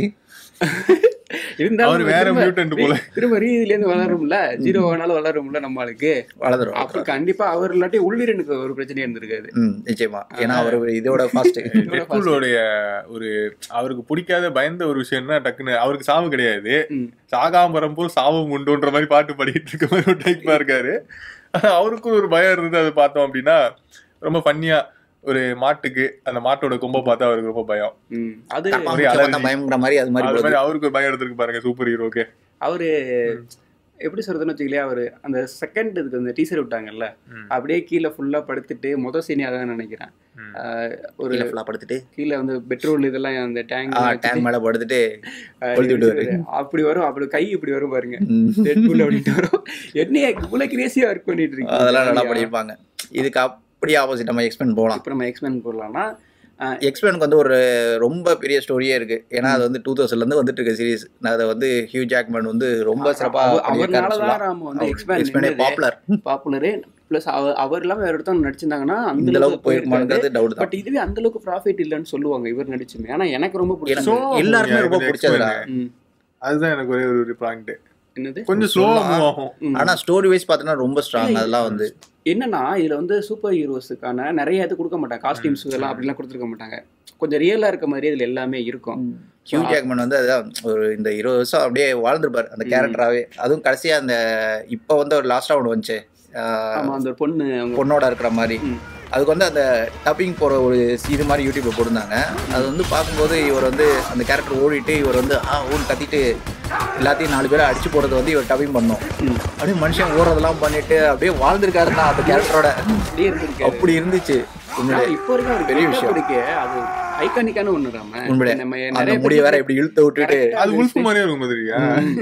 Speaker 1: இருந்தாலும்
Speaker 2: அவர் வேற
Speaker 1: திரும்ப-
Speaker 2: மியூட்டன்ட் போல
Speaker 1: திரும்ப ரீதியில இருந்து வளரும்ல ஜீரோ ஆனாலும் வளரும்ல நம்மளுக்கு
Speaker 3: வளர்ந்துரும்
Speaker 1: அப்ப கண்டிப்பா அவர் இல்லாட்டி உள்ளீரனுக்கு ஒரு பிரச்சனை இருந்திருக்காது
Speaker 3: ம் நிச்சயமா ஏன்னா அவர் இதோட ஃபாஸ்ட்
Speaker 2: டெட்பூலோடைய ஒரு அவருக்கு பிடிக்காத பயந்த ஒரு விஷயம்னா டக்குன்னு அவருக்கு சாவு கிடையாது
Speaker 1: ம்.
Speaker 2: சாகாம வரும்போது சாபம் உண்டுன்ற மாதிரி பாட்டு பாடிட்டு இருக்க மாதிரி ஒரு டைப்பா இருக்காரு ஆனா அவருக்கும் ஒரு பயம் இருந்து அதை பார்த்தோம் அப்படின்னா ரொம்ப ஃபன்னியா ஒரு மாட்டுக்கு அந்த மாட்டோட கொம்ப பார்த்தா அவருக்கு ரொம்ப பயம்
Speaker 1: ம். அது
Speaker 2: ஒரே அலர்ஜி.
Speaker 3: பயங்கிற மாதிரி அது மாதிரி
Speaker 2: அது
Speaker 3: போகுது.
Speaker 2: மாதிரி அவருக்கு ஒரு பயம் எடுத்திருக்கு பாருங்க சூப்பர் ஹீரோக்கு
Speaker 1: அவரு எப்படி சொல்றதுன்னு வச்சுக்கலையா அவரு அந்த செகண்ட் இதுக்கு அந்த டீசர் விட்டாங்கல்ல
Speaker 2: ம்.
Speaker 1: அப்படியே கீழே ஃபுல்லா படுத்துட்டு மொதல் சீனி அதான் நினைக்கிறேன்
Speaker 2: ம்.
Speaker 1: ஆஹ் ஒரு
Speaker 3: கீழே ஃபுல்லா படுத்துட்டு
Speaker 1: கீழே வந்து பெட்ரோல் இதெல்லாம் அந்த டேங்க்
Speaker 3: டேங்க் மேல படுத்துட்டு கொளுத்தி விடுவாரு.
Speaker 1: அப்படி வரும் அப்படி கை இப்படி வரும் பாருங்க
Speaker 3: ம்.
Speaker 1: டெட்புல் அப்படின்ட்டு வரும் என்னைய இவ்வளவு கிரேசியா ஒர்க் பண்ணிட்டு இருக்கு
Speaker 3: அதெல்லாம் நல்லா பண்ணியிருப்பாங்க இதுக்கு அப்படியே ஆப்போசிட் நம்ம எக்ஸ்பெண்ட் போகலாம்
Speaker 1: இப்போ நம்ம எக்ஸ்பிளைன் போடலாம்னா
Speaker 3: எக்ஸ்பெனுக்கு வந்து ஒரு ரொம்ப பெரிய ஸ்டோரியே இருக்கு ஏன்னா அது வந்து டூ தௌசண்ட்லேருந்து வந்துட்டு இருக்க சீரிஸ் அதை வந்து ஹியூ ஜாக்மேன் வந்து ரொம்ப சிறப்பாக
Speaker 1: அவர்னால தான் நாம வந்து
Speaker 3: எக்ஸ்பெனே
Speaker 1: எக்ஸ்பேண்ட்
Speaker 3: பாப்புலர்
Speaker 1: பாப்புலரு ப்ளஸ் அவர் அவர் இல்லாம வேற ஒருத்தவங்க நடிச்சிருந்தாங்கன்னா
Speaker 3: இந்த
Speaker 1: அந்த
Speaker 3: அளவுக்கு போயிருக்குமாங்கிறது டவுட் தான்
Speaker 1: பட் இதுவே அந்த அளவுக்கு ப்ராஃபிட் இல்லைன்னு சொல்லுவாங்க இவர் நடிச்சுமே ஆனா எனக்கு ரொம்ப
Speaker 3: எனக்கு
Speaker 1: பிடிச்சது
Speaker 3: எல்லாருமே ரொம்ப
Speaker 2: எனக்கு
Speaker 3: பிடிச்சதுடா
Speaker 1: ம்.
Speaker 2: அதுதான் எனக்கு ஒரே ஒரு பாயிண்ட்
Speaker 1: என்னது
Speaker 2: கொஞ்சம் ஸ்லோவா
Speaker 3: சொல்லலாம்.
Speaker 2: மூவ் ஆகும்
Speaker 1: ம்.
Speaker 3: ஆனா ஸ்டோரி வைஸ் பார்த்தோன்னா ரொம்ப ஸ்ட்ராங் அதெல்லாம் வந்து
Speaker 1: என்னன்னா இதுல வந்து சூப்பர் ஹீரோஸுக்கான நிறைய இது கொடுக்க மாட்டாங்க காஸ்டியூம்ஸ் இதெல்லாம் அப்படிலாம் கொடுத்துருக்க மாட்டாங்க கொஞ்சம் ரியலா இருக்க மாதிரி இதுல எல்லாமே இருக்கும்
Speaker 3: ஹியூ ஜாக்மேன் வந்து அதுதான் ஒரு இந்த இருபது வருஷம் அப்படியே வாழ்ந்துருப்பாரு அந்த கேரக்டராகவே அதுவும் கடைசியா அந்த இப்போ வந்து ஒரு லாஸ்ட்டாக ஒன்று வந்துச்சு ஆஹ்,
Speaker 1: ஆமா அந்த ஒரு பொண்ணு அவங்க
Speaker 3: பொண்ணோட இருக்கிற மாதிரி
Speaker 1: ம்.
Speaker 3: அதுக்கு வந்து அந்த டப்பிங் போகிற ஒரு இது மாதிரி யூடியூப்ல போட்டிருந்தாங்க அது வந்து பார்க்கும்போது இவர் வந்து அந்த கேரக்டர் ஓடிட்டு இவர் வந்து ஆ ஊன்னு கத்திட்டு எல்லாத்தையும் நாலு பேரை அடிச்சு போடுறது வந்து இவர் டப்பிங் பண்ணோம்
Speaker 1: ம்.
Speaker 3: அப்படியே மனுஷன் ஓடுறதெல்லாம் பண்ணிட்டு அப்படியே வாழ்ந்திருக்காருன்னா அந்த கேரக்டரோட
Speaker 1: அப்படியே இருந்திருக்காரு
Speaker 3: அப்படி இருந்துச்சு உண்மையிலே
Speaker 1: ஆனா இப்போ வரைக்கும் ஒரு
Speaker 3: பெரிய
Speaker 1: பெரிய
Speaker 3: விஷயம்.
Speaker 1: விஷயம் அது ஐகானிக்கான ஒண்ணு நம்ம
Speaker 3: உண்மையிலே.
Speaker 1: நம்ம
Speaker 3: அந்த
Speaker 1: நிறைய
Speaker 3: முடிய வேற
Speaker 1: பேர்
Speaker 3: இப்படி இழுத்து விட்டுட்டு
Speaker 2: அது உல்ஃப் மாதிரியே இருக்கும் மாதிரியா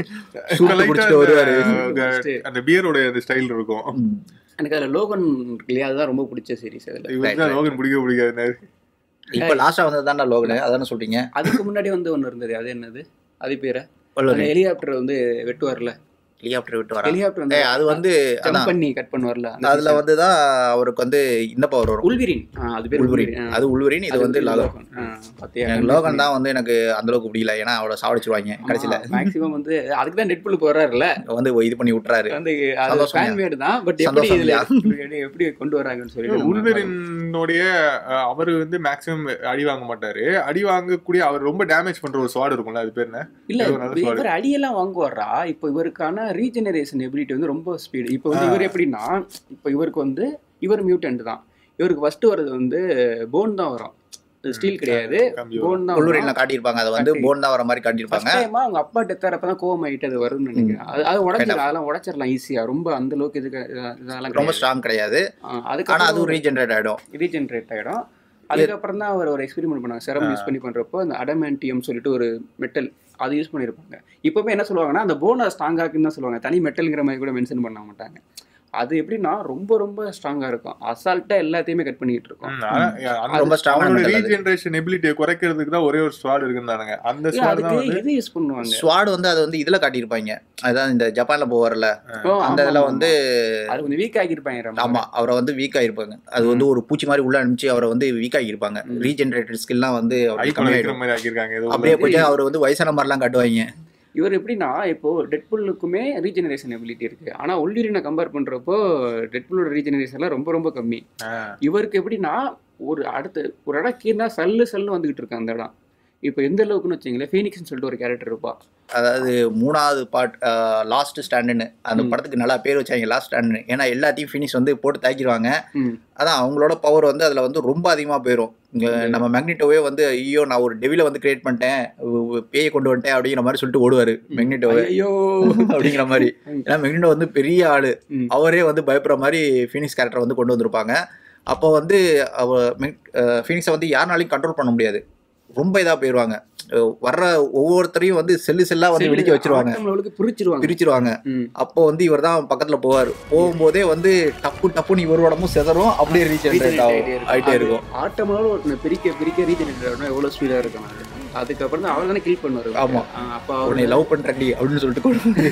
Speaker 3: சூட்டு குடிச்சிட்டு வருவாரு
Speaker 2: அந்த பியரோட அந்த ஸ்டைல் இருக்கும்
Speaker 3: ம்.
Speaker 1: எனக்கு அதுல லோகன் இருக்கு இல்லையா அதுதான் ரொம்ப பிடிச்ச சீரிஸ் அதுல
Speaker 2: இவருக்கு தான் லோகன் பிடிக்க பிடிக்காது
Speaker 3: இப்ப லாஸ்டா வந்தது தான்டா லோகனு அதானே சொல்றீங்க
Speaker 1: அதுக்கு முன்னாடி வந்து ஒண்ணு இருந்தது அது என்னது அது பேர
Speaker 3: வல்லுனு.
Speaker 1: அந்த ஹெலிகாப்டர் வந்து வெட்டுவார்ல
Speaker 3: ஹெலிகாப்டர் விட்டு வரா
Speaker 1: ஹெலிகாப்டர் வந்து
Speaker 3: ஏய், அது வந்து
Speaker 1: ஜம்ப்
Speaker 3: அதான்
Speaker 1: பண்ணி கட் பண்ணுவார்ல அந்த
Speaker 3: அதுல வந்து தான் அவருக்கு வந்து இந்த பவர் வரும்
Speaker 1: உள்விரின் ஆ, அது பேர்
Speaker 3: உள்வரின்
Speaker 1: உள்விரின்
Speaker 3: அது உள்வரின் இது வந்து லோகன்
Speaker 1: பாத்தியா
Speaker 3: எனக்கு லோகன் தான் வந்து எனக்கு அந்த அளவுக்கு பிடிக்கல ஏன்னா அவளை சாவடிச்சிருவாங்க கடைசியில
Speaker 1: மேக்ஸிமம் வந்து அதுக்கு தான் நெட்புல் போறாருல
Speaker 3: வந்து இது பண்ணி விட்டுறாரு
Speaker 1: வந்து அது
Speaker 3: சந்தோஷம்
Speaker 1: ஃபேன் மேட் தான் பட் எப்படி
Speaker 3: சந்தோஷம்
Speaker 1: இதுல
Speaker 3: இல்லையா?
Speaker 1: எப்படி- எப்படி கொண்டு வராங்கன்னு சொல்லிட்டு நம்ம
Speaker 2: உள்வெரினுடைய அவர் வந்து மேக்ஸிமம் அடி வாங்க மாட்டாரு அடி வாங்கக்கூடிய அவர் ரொம்ப டேமேஜ் பண்ற ஒரு ஸ்வாட் இருக்கும்ல அது பேர் என்ன
Speaker 1: இல்ல
Speaker 2: இது ஒரு நல்ல
Speaker 1: இவர் இவர் அடியெல்லாம் வாங்குவாரா இப்போ இவருக்கான ரீஜெனரேஷன் எபிலிட்டி வந்து ரொம்ப ஸ்பீடு இப்போ வந்து இவர் எப்படின்னா இப்போ இவருக்கு வந்து இவர் மியூட்டன்ட் தான் இவருக்கு ஃபர்ஸ்ட் வர்றது வந்து போன் தான் வரும் ஸ்டீல் கிடையாது
Speaker 2: கம்பி
Speaker 1: போன் தான்
Speaker 3: உள்வரின்ல காட்டியிருப்பாங்க அதை வந்து போன் தான் வர மாதிரி காட்டியிருப்பாங்க
Speaker 1: ஃபர்ஸ்ட் டைமா அவங்க அப்பா டெத் ஆறப்ப தான் கோவம் ஆயிட்டு அது வரும்னு நினைக்கிறேன் அது அது உடச்சிடலாம் அதெல்லாம் உடச்சிடலாம் ஈஸியா ரொம்ப அந்த அளவுக்கு இதுக்கு இதெல்லாம் இதெல்லாம்
Speaker 3: ரொம்ப ஸ்ட்ராங் கிடையாது
Speaker 1: ஆனா
Speaker 3: ஆனா
Speaker 1: அதுக்கப்புறம்
Speaker 3: அதுவும் ரீஜென்ரேட் ஆயிடும்
Speaker 1: ரீஜென்ரேட் ஆயிடும் அதுக்கப்புறம் தான் அவர் ஒரு எக்ஸ்பெரிமெண்ட் பண்ணாங்க செரம் யூஸ் பண்ணி பண்றப்போ அந்த அடமென்டியம் சொல்லிட்டு ஒரு மெட்டல் அது யூஸ் பண்ணியிருப்பாங்க இப்போவே என்ன சொல்லுவாங்கன்னா அந்த போனை ஸ்ட்ராங் ஆக்குன்னு தான் சொல்லுவாங்க தனி மெட்டல்ங்கிற மாதிரி கூட மென்ஷன் பண்ண மாட்டாங்க அது எப்படின்னா ரொம்ப ரொம்ப ஸ்ட்ராங்கா இருக்கும் அசால்ட்டா எல்லாத்தையுமே கட் பண்ணிட்டு இருக்கும்
Speaker 2: ம், ஆனா, அந்த-
Speaker 3: ரொம்ப strong ஆன
Speaker 2: அவனோட
Speaker 3: metal அது.
Speaker 2: ரீஜெனரேஷன் எபிலிட்டியை குறைக்கிறதுக்கு தான் ஒரே ஒரு ஸ்வாட் இருக்குன்னானுங்க அந்த
Speaker 1: இல்ல,
Speaker 2: ஸ்வாட்
Speaker 1: அதுக்கு
Speaker 2: தான் வந்து
Speaker 1: இது யூஸ் பண்ணுவாங்க
Speaker 3: ஸ்வாட் வந்து அது வந்து இதுல காட்டியிருப்பாங்க அதான் இந்த ஜப்பான்ல போவார்ல
Speaker 1: ஓ,
Speaker 3: அந்த
Speaker 1: ஆமா,
Speaker 3: இதுல
Speaker 1: ஆமா.
Speaker 3: வந்து
Speaker 1: அது கொஞ்சம் வீக் ஆகிருப்பாங்க ரொம்ப.
Speaker 3: ஆமா அவரை வந்து வீக் ஆயிருப்பாங்க அது வந்து ஒரு பூச்சி மாதிரி உள்ள அனுப்பிச்சு அவரை வந்து வீக் ஆகியிருப்பாங்க ரீஜென்ரேட்டட் ஸ்கில்லாம் வந்து அவருக்கு
Speaker 2: ஐக்கோன் வைக்கிற
Speaker 3: கம்மியாயிடும்
Speaker 2: மாதிரி ஆக்கியிருக்காங்க ஏதோ
Speaker 3: அப்படியே கொஞ்சம் அவர் வந்து வயசான மாதிரிலாம் காட்டுவாங்க
Speaker 1: இவர் எப்படின்னா இப்போ டெட்புல்லுக்குமே ரீஜெனரேஷன் எபிலிட்டி இருக்கு ஆனா உள்ளிரினை கம்பேர் பண்றப்போ டெட்புல்லோட ரீஜெனரேஷன்லாம் ரொம்ப ரொம்ப கம்மி
Speaker 2: ஆ.
Speaker 1: இவருக்கு எப்படின்னா ஒரு அடுத்து ஒரு இடம் கீழே சல்லு சல்லுன்னு வந்துகிட்டு இருக்கு அந்த இடம் இப்போ எந்த அளவுக்குன்னு வச்சிங்களேன் ஃபீனிக்ஸ்னு சொல்லிட்டு ஒரு கேரக்டர் இருப்பா
Speaker 3: அதாவது மூணாவது பார்ட் லாஸ்ட் ஸ்டாண்டுன்னு அந்த
Speaker 1: ம்.
Speaker 3: படத்துக்கு நல்லா பேர் வச்சாங்க லாஸ்ட் ஸ்டாண்டுன்னு ஏன்னா எல்லாத்தையும் ஃபினிஷ் வந்து போட்டு தாக்கிடுவாங்க
Speaker 1: ம்.
Speaker 3: அதான் அவங்களோட பவர் வந்து அதில் வந்து ரொம்ப அதிகமாக போயிடும் இங்கே நம்ம மேக்னெட்டோவே வந்து ஐயோ நான் ஒரு டெவில வந்து கிரியேட் பண்ணிட்டேன் உ- உ- பேயை கொண்டு வந்துட்டேன் அப்படிங்கிற மாதிரி சொல்லிட்டு ஓடுவார் மேக்னெட்டோவே
Speaker 1: ஐயோ
Speaker 3: அப்படிங்கிற மாதிரி ஏன்னா மெக்னிட்டோ வந்து பெரிய ஆளு
Speaker 1: ம்.
Speaker 3: அவரே வந்து பயப்படுற மாதிரி ஃபீனிக்ஸ் கேரக்டர் வந்து கொண்டு வந்திருப்பாங்க அப்போ வந்து அவ ஃபீனிக்ஸை வந்து யாருனாலையும் கண்ட்ரோல் பண்ண முடியாது ரொம்ப இதாக போயிடுவாங்க அஹ் வர்ற ஒவ்வொருத்தரையும் வந்து செல்லு செல்லா வந்து வெடிக்க வச்சிருவாங்க
Speaker 1: லெவலுக்கு பிரிச்சிருவாங்க
Speaker 3: பிரிச்சிருவாங்க
Speaker 1: ம்.
Speaker 3: அப்போ வந்து இவர் தான் பக்கத்துல போவார் போகும்போதே வந்து டப்பு டப்புன்னு இவர் உடம்பும் செதறும் அப்படியே ரீஜென்ரேட்
Speaker 1: Regenerate
Speaker 3: ஆகும்
Speaker 1: ஆயிட்டே
Speaker 3: ஆயிட்டே
Speaker 1: இருக்கும்.
Speaker 3: இருக்கும்
Speaker 1: அது ஆட்டமால ஒரு பிரிக்க பிரிக்க ரீஜெனரேட் ஆகணும் எவ்வளவு ஸ்பீடா இருக்கும் அது. அதுக்கப்புறம் தான் அவர் தானே கில் பண்ணுவார்
Speaker 3: ஆமா.
Speaker 1: அப்போ
Speaker 3: உன்னை லவ் பண்றேன்டி அப்படின்னு சொல்லிட்டு கொண்டு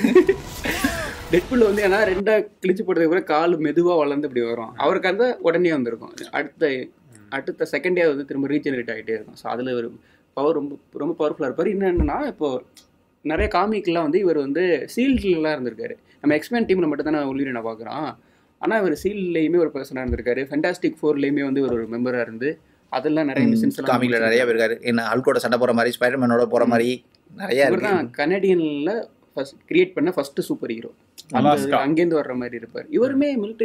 Speaker 1: டெட்புல் வந்து ஏன்னா ரெண்டா கிழிச்சு போட்டதுக்கு அப்புறம் கால் மெதுவா வளர்ந்து இப்படி வரும் அவருக்கு அந்த உடனே வந்திருக்கும் அடுத்த அடுத்த செகண்டே வந்து திரும்ப ரீஜெனரேட் ஆகிட்டே இருக்கும் ஸோ அதில் ஒரு பவர் ரொம்ப ரொம்ப பவர்ஃபுல்லாக இருப்பார் இன்னும் என்னன்னா இப்போ நிறைய காமிக்லாம் வந்து இவர் வந்து சீல்ட்லாம் இருந்திருக்காரு நம்ம எக்ஸ்மேன் டீமில் மட்டும் தானே உள்ளிரி நான் பார்க்குறோம் ஆனால் இவர் சீல்ட்லேயுமே ஒரு பர்சனாக இருந்திருக்காரு ஃபென்டாஸ்டிக் ஃபோர்லேயுமே வந்து இவர் ஒரு மெம்பராக இருந்து அதெல்லாம் நிறைய மிஷின்ஸ் எல்லாம்
Speaker 3: காமிக்ல நிறைய பேர் இருக்காரு என்ன அல்கோட சண்டை போற மாதிரி ஸ்பைடர்மேனோட போற மாதிரி நிறைய
Speaker 1: இவர்
Speaker 3: இருக்கு
Speaker 1: தான் கனடியன்ல ஃபர்ஸ்ட் கிரியேட் பண்ண ஃபர்ஸ்ட் சூப்பர் ஹீரோ
Speaker 2: அலாஸ்கா.
Speaker 1: அங்கேருந்து வர்ற மாதிரி இருப்பார் இவருமே மிலிட்ரி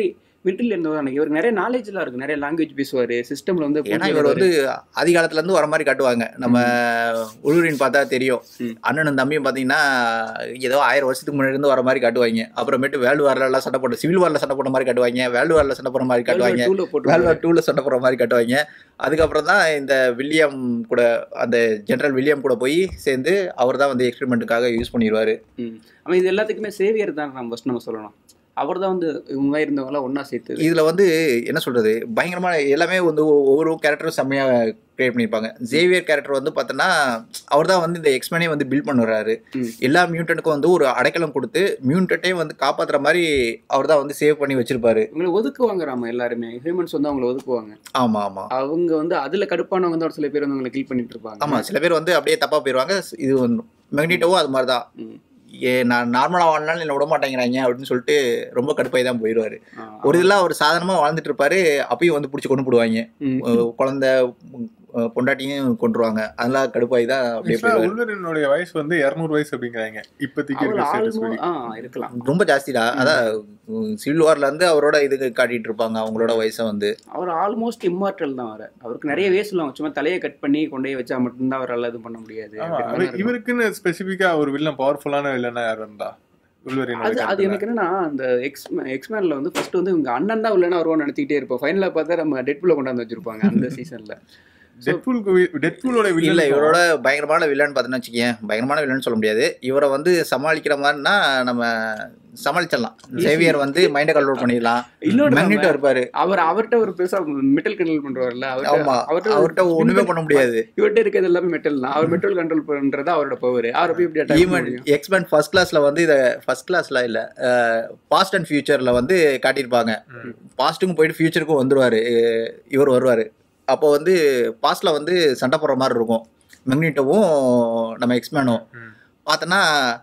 Speaker 1: மிலிட்டரியில் இருந்தவர் எனக்கு இவருக்கு நிறைய நாலேஜ்லாம் இருக்கு நிறைய லாங்குவேஜ் பேசுவார் சிஸ்டம்ல வந்து
Speaker 3: ஏன்னா
Speaker 1: பூஜை
Speaker 3: இவர்
Speaker 1: எழுதுவாரு.
Speaker 3: வந்து ஆதி காலத்துல இருந்து வர மாதிரி காட்டுவாங்க நம்ம உழுவரின் பார்த்தா தெரியும்
Speaker 1: ம்.
Speaker 3: அண்ணனும் தம்பியும் பாத்தீங்கன்னா ஏதோ ஆயிரம் வருஷத்துக்கு முன்னாடி இருந்து வர மாதிரி காட்டுவாங்க அப்புறமேட்டு வேர்ல்டு வார்ல எல்லாம் சண்டை போட்டு சிவில் வார்ல சண்டை போட்ட மாதிரி காட்டுவாங்க வேர்ல்டு வார்ல சண்டை போடுற மாதிரி
Speaker 1: World War
Speaker 3: காட்டுவாங்க
Speaker 1: II ல போட்டு
Speaker 3: வேர்ல்டு வார் டூல சண்டை போடுற மாதிரி காட்டுவாங்க அதுக்கப்புறம் தான் இந்த வில்லியம் கூட அந்த ஜெனரல் வில்லியம் கூட போய் சேர்ந்து அவர் தான் வந்து எக்ஸ்பெரிமெண்ட்டுக்காக யூஸ் பண்ணிடுவாரு
Speaker 1: ம். அவன் இது எல்லாத்துக்குமே சேவியர் தான் நம்ம ஃபர்ஸ்ட் நம்ம சொல்லணும் அவர் தான் வந்து இவங்க மாதிரி இருந்தவங்களாம் ஒண்ணா சேர்த்து
Speaker 3: இதுல வந்து என்ன சொல்றது பயங்கரமான எல்லாமே வந்து ஒ- ஒவ்வொரு கேரக்டரும் செம்மையா கிரியேட் பண்ணியிருப்பாங்க ஜேவியர் கேரக்டர் வந்து பார்த்தோன்னா அவர் தான் வந்து இந்த எக்ஸ்மேனே வந்து பில்ட் பண்ணுறாரு
Speaker 1: ம்.
Speaker 3: எல்லா மியூட்டனுக்கும் வந்து ஒரு அடைக்கலம் கொடுத்து மியூட்டன்ட்டையும் வந்து காப்பாத்துற மாதிரி அவர் தான் வந்து சேவ் பண்ணி வச்சிருப்பாரு
Speaker 1: இவங்களை ஒதுக்குவாங்க ராம எல்லாருமே ஹியூமன்ஸ் வந்து அவங்கள ஒதுக்குவாங்க
Speaker 3: ஆமா ஆமா
Speaker 1: அவங்க வந்து அதுல கடுப்பானவங்க வந்து ஒரு சில பேர் வந்து அவங்களை கில் பண்ணிட்டு இருப்பாங்க
Speaker 3: ஆமா சில பேர் வந்து அப்படியே தப்பா போயிடுவாங்க இது மெக்னிட்டோவும் அது மாதிரி தான்
Speaker 1: ம்.
Speaker 3: ஏ நான் நார்மலாக வாழ்னாலும் என்ன விட மாட்டேங்கிறாங்க அப்படின்னு சொல்லிட்டு ரொம்ப கடுப்பாய் தான் போயிடுவாரு
Speaker 1: ஆ,
Speaker 3: ஒரு இதெல்லாம் அவர் சாதாரணமா வாழ்ந்துட்டு இருப்பாரு அப்பயும் வந்து பிடிச்சி கொண்டு போடுவாங்க
Speaker 1: ம்.
Speaker 3: அஹ் குழந்தை அஹ் பொண்டாட்டியும் கொண்டுருவாங்க அதெல்லாம் கடுப்பாய் தான் அப்படியே போயிடுவாரு
Speaker 2: உள்வரினுடைய வயசு வந்து 200 வயசு அப்படிங்கிறாங்க இப்போதைக்கு
Speaker 1: அவர்
Speaker 2: இருக்க status
Speaker 1: ஆல்மோ
Speaker 2: படி.
Speaker 1: ஆ இருக்கலாம்
Speaker 3: ரொம்ப ஜாஸ்திடா அதான் சிவில் வார்ல இருந்து அவரோட இதுக்கு காட்டிட்டு இருப்பாங்க அவங்களோட வயசை வந்து
Speaker 1: அவர் ஆல்மோஸ்ட் இம்மார்டல் தான் வர அவருக்கு நிறைய வேஸ் சொல்லுவாங்க சும்மா தலையை கட் பண்ணி கொண்டு போய் வச்சா மட்டும்தான் அவரால் இது பண்ண முடியாது
Speaker 2: ஆமா,
Speaker 1: அப்படி
Speaker 2: அவர்
Speaker 1: மாதிரி
Speaker 2: இவருக்குன்னு ஸ்பெசிபிக்கா ஒரு வில்லன் பவர்ஃபுல்லான வில்லனா யார் இருந்தா உள்வரினோட
Speaker 1: அது அது
Speaker 2: character ல.
Speaker 1: எனக்கு என்னன்னா அந்த எக்ஸ் எக்ஸ்மேன்ல வந்து ஃபர்ஸ்ட் வந்து இவங்க அண்ணன் தான் இல்லைன்னா வருவான்னு நினைச்சிக்கிட்டே இருப்போம் ஃபைனலா பார்த்தா நம்ம டெட்புல கொண்டாந்து வச்சிருப்பாங்க அந்த சீசன்ல
Speaker 2: டெட்பூலுக்கு வி- டெட்பூலோட
Speaker 3: இல்ல
Speaker 2: வில்லன்
Speaker 3: இவரோட பயங்கரமான வில்லன் பார்த்தீங்கன்னா வச்சுக்கேன் பயங்கரமான வில்லன் சொல்ல முடியாது இவரை வந்து சமாளிக்கிற மாதிரினா நம்ம சமாளிச்சிடலாம் சேவியர் வந்து மைண்டை கண்ட்ரோல் பண்ணிடலாம்
Speaker 1: இன்னொரு
Speaker 3: மேக்னெட்டோ இருப்பாரு
Speaker 1: அவர் அவர்கிட்ட ஒரு பெருசா மெட்டல் கண்ட்ரோல் பண்றாருல்ல
Speaker 3: ஆமா
Speaker 1: அவர்கிட்ட
Speaker 3: அவர்கிட்ட ஒண்ணுமே பண்ண முடியாது
Speaker 1: இவர்கிட்ட இருக்கிறது எல்லாமே மெட்டல் தான் அவர் மெட்டல் கண்ட்ரோல் பண்றது அவரோட பவர் அவரை போய் இப்படி அட்டாக்
Speaker 3: ஈவன்
Speaker 1: முடியும்
Speaker 3: எக்ஸ்பேன் ஃபர்ஸ்ட் கிளாஸ்ல வந்து இதை ஃபர்ஸ்ட் கிளாஸ்ல இல்ல பாஸ்ட் அண்ட் ஃபியூச்சர்ல வந்து காட்டியிருப்பாங்க பாஸ்ட்டுக்கும் போயிட்டு ஃபியூச்சருக்கும் வந்துருவாரு அஹ் இவர் வருவாரு அப்போ வந்து பாஸ்ட்ல வந்து சண்டை போடுற மாதிரி இருக்கும் மெக்னிட்டோவும் நம்ம எக்ஸ்மேனும்
Speaker 2: ம்.
Speaker 3: பார்த்தோன்னா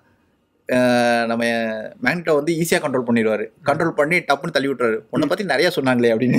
Speaker 3: அஹ் நம்ம மேக்னெட்டோ வந்து ஈஸியாக கண்ட்ரோல் பண்ணிடுவாரு கண்ட்ரோல் பண்ணி டப்புன்னு தள்ளி விட்டுறாரு உன்னை பத்தி நிறைய சொன்னாங்களே அப்படின்னு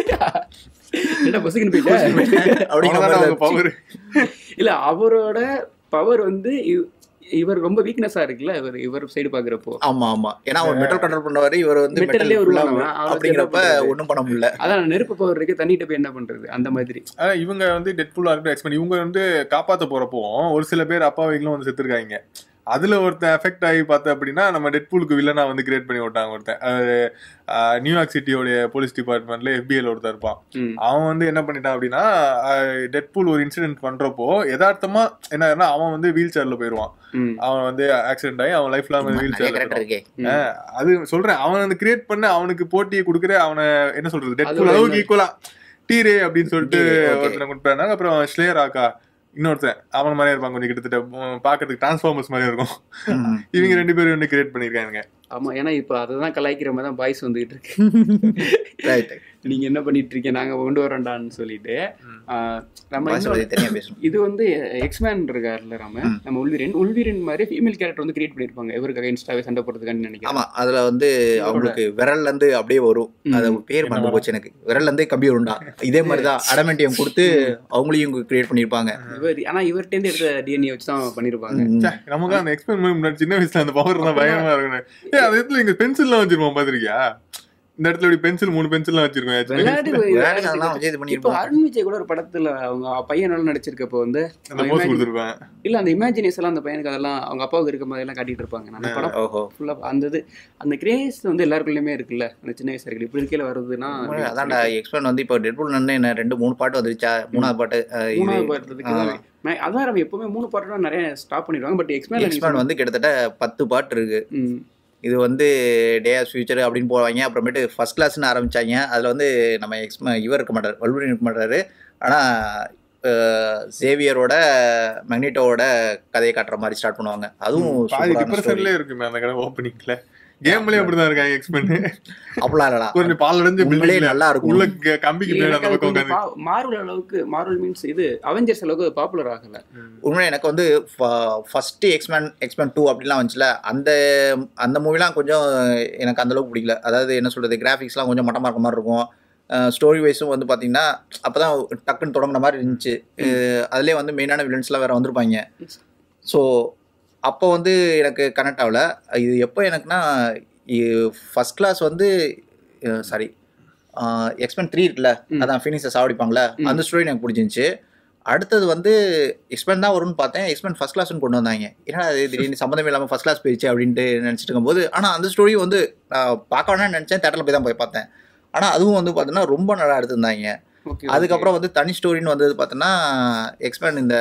Speaker 1: என்ன பொசுக்குன்னு போயிட்டா
Speaker 3: அப்படிங்கிற
Speaker 2: அவ்வளவுதான்
Speaker 3: மாதிரி
Speaker 2: அவங்க power.
Speaker 1: இல்ல அவரோட பவர் வந்து இவ்- இவர் ரொம்ப வீக்னஸா இருக்குல்ல இவர் இவர் சைடு பாக்குறப்போ
Speaker 3: ஆமா ஆமா ஏன்னா அவர் மெட்டல் கண்ட்ரோல் பண்ணவாரு இவர் வந்து
Speaker 1: Metal-லயே
Speaker 3: மெட்டல்
Speaker 1: உருவானவன். அவருக்கு
Speaker 3: அப்படிங்கிறப்ப
Speaker 1: என்ன பண்றது?
Speaker 3: ஒன்றும் பண்ண முடியல
Speaker 1: அதான் நெருப்பு பவர் இருக்கு தண்ணிட்ட போய் என்ன பண்றது அந்த மாதிரி
Speaker 2: ஆனா இவங்க வந்து டெட்பூலா இருக்கட்டும் எக்ஸ்பென் இவங்க வந்து காப்பாத்த போறப்போ ஒரு சில பேர் அப்பாவிகளும் வந்து செத்துருக்காங்க அதுல ஒருத்தன் எஃபெக்ட் ஆகி பார்த்த அப்படின்னா நம்ம டெட்பூலுக்கு வில்லனா வந்து கிரியேட் பண்ணி விட்டாங்க ஒருத்தன் அது, ஆஹ், நியூயார்க் சிட்டியோடைய போலீஸ் டிபார்ட்மெண்ட்ல எஃபிஐல ஒருத்தன் இருப்பான்
Speaker 1: ம்.
Speaker 2: அவன் வந்து என்ன பண்ணிட்டான் அப்படின்னா டெட்பூல் ஒரு இன்சிடென்ட் பண்றப்போ யதார்த்தமா என்ன ஆகுதுன்னா, அவன் வந்து வீல் சேர்ல போயிருவான்
Speaker 1: ம்.
Speaker 2: அவன் வந்து ஆக்சிடென்ட் ஆகி அவன் லைஃப்ல வீல்
Speaker 3: நிறைய
Speaker 2: சேர்ல
Speaker 3: கரெக்ட் இருக்கே
Speaker 2: அது சொல்றேன் அவன் வந்து கிரியேட் பண்ண அவனுக்கு போட்டியை கொடுக்குற அவனை என்ன சொல்றது டெட்பூல்
Speaker 1: அதோட
Speaker 2: அளவுக்கு ஈக்குவலா டீரே அப்படின்னு சொல்லிட்டு
Speaker 3: டீரே, okay.
Speaker 2: ஒருத்தனை கொடுத்தாங்க அப்புறம் ஸ்லேயர் ஆக்கா இன்னொருத்தன் அவன் மாதிரியே இருப்பான் கொஞ்சம் கிட்டத்தட்ட உம், பாக்குறதுக்கு டிரான்ஸ்ஃபார்மர்ஸ் மாதிரியே இருக்கும்
Speaker 3: ம்.
Speaker 2: இவங்க ரெண்டு பேரும் வந்து கிரியேட் பண்ணிருக்காங்க
Speaker 1: ஆமா ஏன்னா இப்ப அததான் கலாய்க்கிற மாதிரி தான் பாய்ஸ் வந்துகிட்டு இருக்கு
Speaker 3: ரைட்
Speaker 1: நீங்க என்ன பண்ணிட்டு இருக்கீங்க நாங்க கொண்டு வரோண்டான்னு சொல்லிட்டு
Speaker 2: ம்.
Speaker 1: ஆஹ், நம்ம
Speaker 3: பாய்ஸ்
Speaker 1: இன்னொரு-
Speaker 3: பத்தி தனியா பேசணும்
Speaker 1: இது வந்து எக்ஸ்மேன் இருக்காருல்ல ராம
Speaker 3: ம்.
Speaker 1: நம்ம உள்வீரன் உள்வீரன் மாதிரி ஃபீமேல் கேரக்டர் வந்து கிரியேட் பண்ணிருப்பாங்க இவருக்கு அகைன்ஸ்டாவே சண்டை போடுறதுக்கான்னு நினைக்கிறேன்
Speaker 3: ஆமா அதுல வந்து அவங்களுக்கு விரல்ல இருந்து அப்படியே வரும்
Speaker 1: ம்.
Speaker 3: அது பேர் மறந்து போச்சு எனக்கு விரல்ல இருந்தே கம்பி வரும்டா இதே மாதிரிதான் அடமெண்டியம் கொடுத்து அவங்களையும் கிரியேட் பண்ணிருப்பாங்க
Speaker 1: இவர் ஆனா இவர்கிட்ட இருந்து எடுத்த டிஎன்ஏ வச்சு தான் பண்ணிருப்பாங்க
Speaker 3: ம்.
Speaker 2: ச்சே, நமக்கு அந்த எக்ஸ்பெரிமெண்ட் முன்னாடி சின்ன வயசுல அந்த பவர் தான் பயங்கரமா இருக்கணும் ஏ அந்த இடத்துல இங்க பென்சில்லாம் வச்சிருப்போம் பாத்திருக்கியா இந்த இடத்துல இப்படி பென்சில் மூணு பென்சில்லாம் வச்சிருக்கோம் actually.
Speaker 1: விளையாட்டு
Speaker 3: விளையாட்டு அதெல்லாம் வச்சு இது
Speaker 1: இப்போ
Speaker 3: பண்ணிருப்பாங்க
Speaker 1: அருண் விஜய் கூட ஒரு படத்துல அவங்க பையனோட நடிச்சிருக்கப்போ வந்து
Speaker 2: அந்த போஸ் கொடுத்துருப்பேன்
Speaker 1: இல்ல அந்த இமேஜினேஷன் எல்லாம் அந்த பையனுக்கு அதெல்லாம் அவங்க அப்பாவுக்கு இருக்க மாதிரி எல்லாம் காட்டிட்டு இருப்பாங்க அந்த படம்
Speaker 3: ஓஹோ
Speaker 1: ஃபுல்லா அந்த இது அந்த கிரேஸ் வந்து எல்லாருக்குள்ளயுமே இருக்குல்ல அந்த சின்ன வயசு இருக்கு இப்படி இருக்கையில வருதுன்னா
Speaker 3: அதான்டா எக்ஸ்பிளைன் வந்து இப்போ டெட்புல் நன்னு என்ன ரெண்டு மூணு பாட்டு வந்துருச்சா மூணாவது பாட்டு அஹ், இது
Speaker 1: மூணாவது பாட்டுறதுக்கு
Speaker 3: ஆ.
Speaker 1: தான் நான் அதான் நம்ம எப்பவுமே மூணு பாட்டுனா நிறைய ஸ்டாப் பண்ணிடுவாங்க பட்
Speaker 3: எக்ஸ்பேன்
Speaker 1: எக்ஸ்பேன்
Speaker 3: வந்து கிட்டத்தட்ட பத்து பாட்டு இருக்கு
Speaker 1: ம்
Speaker 3: இது வந்து டே ஆஃப் ஃபியூச்சர் அப்படின்னு போவாங்க அப்புறமேட்டு ஃபர்ஸ்ட் கிளாஸ்னு ஆரம்பிச்சாங்க அதில் வந்து நம்ம எக்ஸ் இவர் இருக்க மாட்டார் வல்வரின் இருக்க மாட்டாரு ஆனால் சேவியரோட மெக்னிட்டோவோட கதையை காட்டுற மாதிரி ஸ்டார்ட் பண்ணுவாங்க அதுவும்
Speaker 2: பாதி
Speaker 3: சூப்பரான story.
Speaker 2: டிப்ரெஷன்லயே இருக்குமே அந்த கடை ஓப்பனிங்ல கேம்லயே அப்படிதான் இருக்காங்க எக்ஸ்பெண்ட்
Speaker 3: அப்படிலாம் இல்லடா
Speaker 2: கொஞ்சம் பால் அடைஞ்சு
Speaker 3: உண்மையிலே
Speaker 2: buildingல
Speaker 3: நல்லா இருக்கும்
Speaker 2: உள்ள க- கம்பிக்கு பின்னாடி அந்த பக்கம் உட்காந்து
Speaker 1: மார்வல் அளவுக்கு மார்வல் மீன்ஸ் இது அவெஞ்சர்ஸ் அளவுக்கு பாப்புலர் ஆகல
Speaker 3: உண்மையிலே எனக்கு வந்து ஃபர்ஸ்ட் எக்ஸ்மேன் எக்ஸ்மேன் டூ அப்படிலாம் வந்துச்சுல அந்த அந்த மூவிலாம் கொஞ்சம் எனக்கு அந்த அளவுக்கு பிடிக்கல அதாவது என்ன சொல்றது கிராஃபிக்ஸ்லாம் கொஞ்சம் மட்டமாக இருக்க மாதிரி இருக்கும் ஸ்டோரி வைஸும் வந்து பார்த்தீங்கன்னா அப்போ தான் டக்குன்னு தொடங்குன மாதிரி இருந்துச்சு அஹ் அதுலயே வந்து மெயினான வில்லன்ஸ்லாம் வேற வந்திருப்பாங்க ஸோ அப்போ வந்து எனக்கு கனெக்ட் ஆகல இது எப்போ எனக்குன்னா ஃபர்ஸ்ட் கிளாஸ் வந்து சாரி எக்ஸ்பென் த்ரீ இருக்குல்ல
Speaker 1: ம்.
Speaker 3: அதான் ஃபினிக்ஸை சாவடிப்பாங்களே
Speaker 1: ம்.
Speaker 3: அந்த ஸ்டோரி எனக்கு பிடிச்சிருந்துச்சு அடுத்தது வந்து எக்ஸ்பென் தான் வரும்னு பார்த்தேன் எக்ஸ்பென் ஃபர்ஸ்ட் கிளாஸ்னு கொண்டு வந்தாங்க ஏன்னா அது திடீர்னு சம்மந்தமே இல்லாமல் ஃபர்ஸ்ட் கிளாஸ் போயிடுச்சு அப்படின்ட்டு நினச்சிட்டு இருக்கும்போது ஆனால் அந்த ஸ்டோரி வந்து நான் பார்க்க வேணாம்னு நினச்சேன் தேட்டரில் போய் தான் போய் பார்த்தேன் ஆனால் அதுவும் வந்து பார்த்தீங்கன்னா ரொம்ப நல்லா எடுத்திருந்தாங்க
Speaker 1: ஓகே
Speaker 3: அதுக்கப்புறம் வந்து தனி ஸ்டோரின்னு வந்தது பார்த்தோன்னா எக்ஸ்பேன் இந்த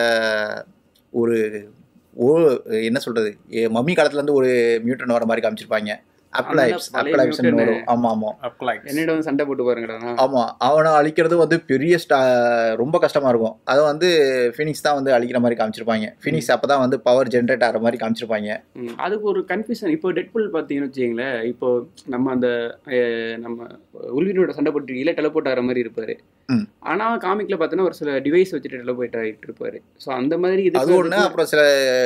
Speaker 3: ஒரு ஓ என்ன சொல்றது எ- மம்மி காலத்துல இருந்து ஒரு மியூட்டன் வர மாதிரி காமிச்சிருப்பாங்க அப்ளைப்ஸ்
Speaker 1: பழைய
Speaker 3: அப்ளைப்ஸ்
Speaker 1: mutant.
Speaker 3: வரும் ஆமா ஆமா
Speaker 2: அப்ளைக்ஸ்
Speaker 1: என்னிடம் வந்து சண்டை போட்டு பாருங்கடா
Speaker 3: ஆமா அவனை அழிக்கிறது வந்து பெரிய ஸ்டா ரொம்ப கஷ்டமா இருக்கும் அதை வந்து ஃபினிக்ஸ் தான் வந்து அழிக்கிற மாதிரி காமிச்சிருப்பாங்க ஃபினிக்ஸ் அப்பதான் வந்து பவர் ஜென்ரேட் ஆகிற மாதிரி காமிச்சிருப்பாங்க
Speaker 1: ம், அதுக்கு ஒரு கன்ஃபியூஷன் இப்போ டெட்புல் பார்த்தீங்கன்னு வச்சுக்கீங்களேன் இப்போ நம்ம அந்த அஹ், நம்ம உள்வினோட சண்டை போட்டு டெலபோர்ட் ஆகிற மாதிரி இருப்பாரு
Speaker 3: ம்.
Speaker 1: ஆனா காமிக்ல பார்த்தீங்கன்னா ஒரு சில டிவைஸ் வச்சுட்டு டெலபோர்ட் ஆகிட்டு இருப்பாரு ஸோ அந்த மாதிரி இது
Speaker 3: அது ஒண்ணு அப்புறம் சில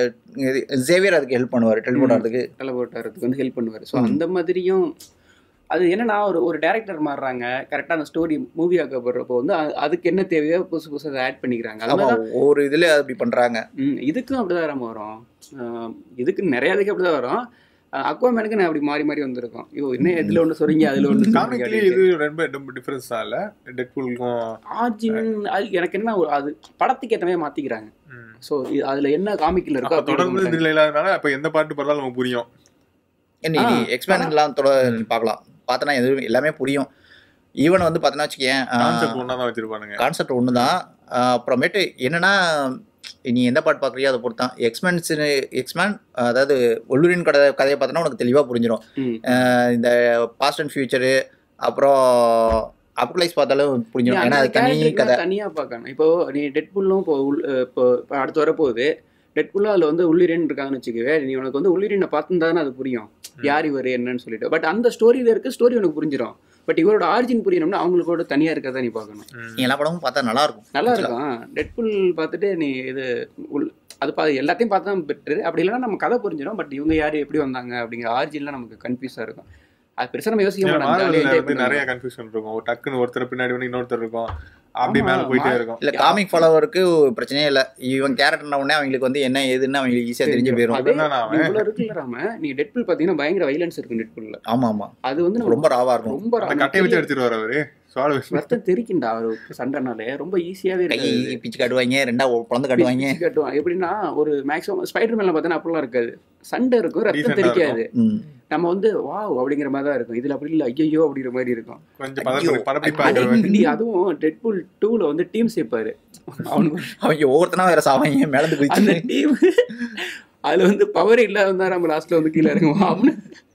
Speaker 3: ஜேவியர் அதுக்கு ஹெல்ப் பண்ணுவார் டெலிபோர்ட்
Speaker 1: ம்.
Speaker 3: ஆகிறதுக்கு
Speaker 1: டெலபோர்ட் ஆகிறதுக்கு வந்து ஹெல்ப் பண்ணுவார் ஸோ
Speaker 3: ம்.
Speaker 1: அந்த மாதிரியும் அது என்னன்னா ஒரு ஒரு டேரக்டர் மாறுறாங்க கரெக்டாக அந்த ஸ்டோரி மூவி ஆக்கப்படுறப்போ வந்து அது- அதுக்கு என்ன தேவையோ புதுசு புதுசு அதை ஆட் பண்ணிக்கிறாங்க அது
Speaker 3: ஆமா
Speaker 1: மாதிரி
Speaker 3: ஒரு இதுல அப்படி பண்றாங்க
Speaker 1: ம் இதுக்கும் அப்படிதான் நம்ம வரும் அஹ் இதுக்கு நிறைய இதுக்கு அப்படிதான் வரும் அக்வாமேனுக்கு நான் அப்படி மாறி மாறி வந்திருக்கோம் ஐயோ என்ன இதுல ஒன்று சொல்றீங்க அதுல ஒன்று
Speaker 2: காமிக்லயே இது ரொம்ப ரொம்ப டிஃபரன்ஸ் தான் இல்ல டெட்பூலுக்கும்
Speaker 1: ஆர்ஜின் அது எனக்கு என்ன ஒரு- அது படத்துக்கு ஏற்ற மாதிரி மாத்திக்கிறாங்க ஸோ அதுல என்ன காமிக்ல இருக்கோ
Speaker 2: அப்ப
Speaker 1: அப்படி
Speaker 2: தொடர்ந்து
Speaker 1: எடுக்க
Speaker 2: இதுல இல்லாதனால அப்ப எந்த பாட்டு பார்த்தாலும் நமக்கு புரியும்
Speaker 3: நீ நீ
Speaker 1: ஆ,
Speaker 3: எக்ஸ்பேண்ட்லாம் தொட பார்க்கலாம் பார்த்தனா எதுவும் எல்லாமே புரியும் ஈவன் வந்து பார்த்தனா வச்சுக்கேன்
Speaker 2: கான்செப்ட் ஒன்னா தான் வச்சிருப்பானுங்க
Speaker 3: கான்செப்ட் ஒன்று தான் அப்புறமேட்டு என்னன்னா நீ எந்த பாட்டு பார்க்குறியோ அதை பொறுத்தான் எக்ஸ்மேன்ஸ் எக்ஸ்மேன் அதாவது ஒல்லூரின் கதை கதையை பார்த்தோன்னா உனக்கு தெளிவாக புரிஞ்சிடும்
Speaker 1: ம்.
Speaker 3: அஹ் இந்த பாஸ்ட் அண்ட் ஃபியூச்சரு அப்புறம் அப்ளைஸ் பார்த்தாலும்
Speaker 1: நீ
Speaker 3: புரிஞ்சிடும்
Speaker 1: அந்த
Speaker 3: ஏன்னா அது தனி
Speaker 1: character
Speaker 3: கதை
Speaker 1: க்கு தனியா பார்க்கணும் இப்போ நீ டெட்புல்லும் இப்போ உள்- இப்போ இப்போ அடுத்து வரப்போகுது டெட்புல்லும் அதில் வந்து உள்ளிரன் இருக்காங்கன்னு வச்சுக்கவே நீ உனக்கு வந்து உள்ளிரனை பார்த்துருந்தானே அது புரியும் யார் இவர் என்னன்னு சொல்லிட்டு பட் அந்த ஸ்டோரியில இருக்க ஸ்டோரி உனக்கு புரிஞ்சிடும் பட் இவரோட ஆரிஜின் புரியணும்னா அவங்களோட தனியா இருக்கறத நீ பார்க்கணும்
Speaker 3: நீ எல்லா படமும் பார்த்தா நல்லா இருக்கும்
Speaker 1: நல்லா இருக்கும் டெட்புல் பார்த்துட்டு நீ இது உள் அது பா எல்லாத்தையும் பார்த்து தான் பெட்ரு அப்படி இல்லைன்னா நம்ம கதை புரிஞ்சிடும் பட் இவங்க யார் எப்படி வந்தாங்க அப்படிங்கிற ஆரிஜின்லாம் நமக்கு கன்ஃபியூஸாக இருக்கும் அது பெருசாக நம்ம யோசிக்க மாட்டோம்
Speaker 2: மார்வல்ல
Speaker 1: ஜாலியா enjoy
Speaker 2: வந்து
Speaker 1: பண்ணுவோம்.
Speaker 2: நிறைய கன்ஃபியூஷன் இருக்கும் ஒரு டக்குன்னு ஒருத்தர் பின்னாடி வந்து இன்னொருத்தர் இருக்கும் அப்படி
Speaker 1: ஆமா,
Speaker 2: மேல போயிட்டே
Speaker 1: மா-
Speaker 2: இருக்கும்
Speaker 3: இல்லை காமிக் ஃபாலோவருக்கு பிரச்சனையே இல்லை இவன் கேரக்டர்ன உடனே அவங்களுக்கு வந்து என்ன ஏதுன்னு அவங்களுக்கு ஈஸியாக தெரிஞ்சு போயிடும்
Speaker 1: அதே
Speaker 2: அதுதானே அவன்.
Speaker 1: இவ்வளவு இருக்குல்ல ராம நீ டெட்புல் பாத்தீங்கன்னா பயங்கர வைலன்ஸ் இருக்கு டெட்புல்ல
Speaker 3: ஆமாம் ஆமாம்
Speaker 1: அது வந்து நம்ம
Speaker 3: ரொம்ப ராவாக இருக்கும்
Speaker 1: ரொம்ப
Speaker 2: அந்த கட்டையை வச்சு அடிச்சிருவாரு அவரு சுவால வச்சு
Speaker 1: ரத்தம் தெரிக்கிண்டா அவர் சண்டைனாலே ரொம்ப ஈஸியாவே
Speaker 3: கை
Speaker 1: இருக்காது
Speaker 3: பிச்சு காட்டுவாங்க ரெண்டா பிளந்து காட்டுவாங்க
Speaker 1: பிச்சு கட்டுவான் எப்படின்னா ஒரு மேக்ஸிமம் ஸ்பைடர் மேல பார்த்தீங்கன்னா அப்படிலாம் இருக்காது சண்டை இருக்கும் ரத்தம்
Speaker 2: Decent ஆ
Speaker 1: தெரிக்காது
Speaker 3: ம்
Speaker 1: நம்ம வந்து வாவ் அப்படிங்கிற மாதிரி தான் இருக்கும் இதுல அப்படி இல்ல ஐயோ அப்படிங்கிற மாதிரி இருக்கும்
Speaker 2: கொஞ்சம்
Speaker 3: ஐயோ,
Speaker 2: பதப்படி படப்பிடிப்பா
Speaker 1: அடே,
Speaker 2: இருக்கிறவன்.
Speaker 1: இப்படி அதுவும் டெட்புல் டூல வந்து டீம் சேர்ப்பாரு அவனுக்கு ஒரு-
Speaker 3: அவங்க ஒவ்வொருத்தனா வேற சாவாங்க மேலந்து
Speaker 1: அந்த
Speaker 3: குதிச்சு
Speaker 1: டீம் அதுல வந்து பவர் இல்லாத தான் நம்ம லாஸ்ட்ல வந்து கீழே இறங்குவோம் அவனு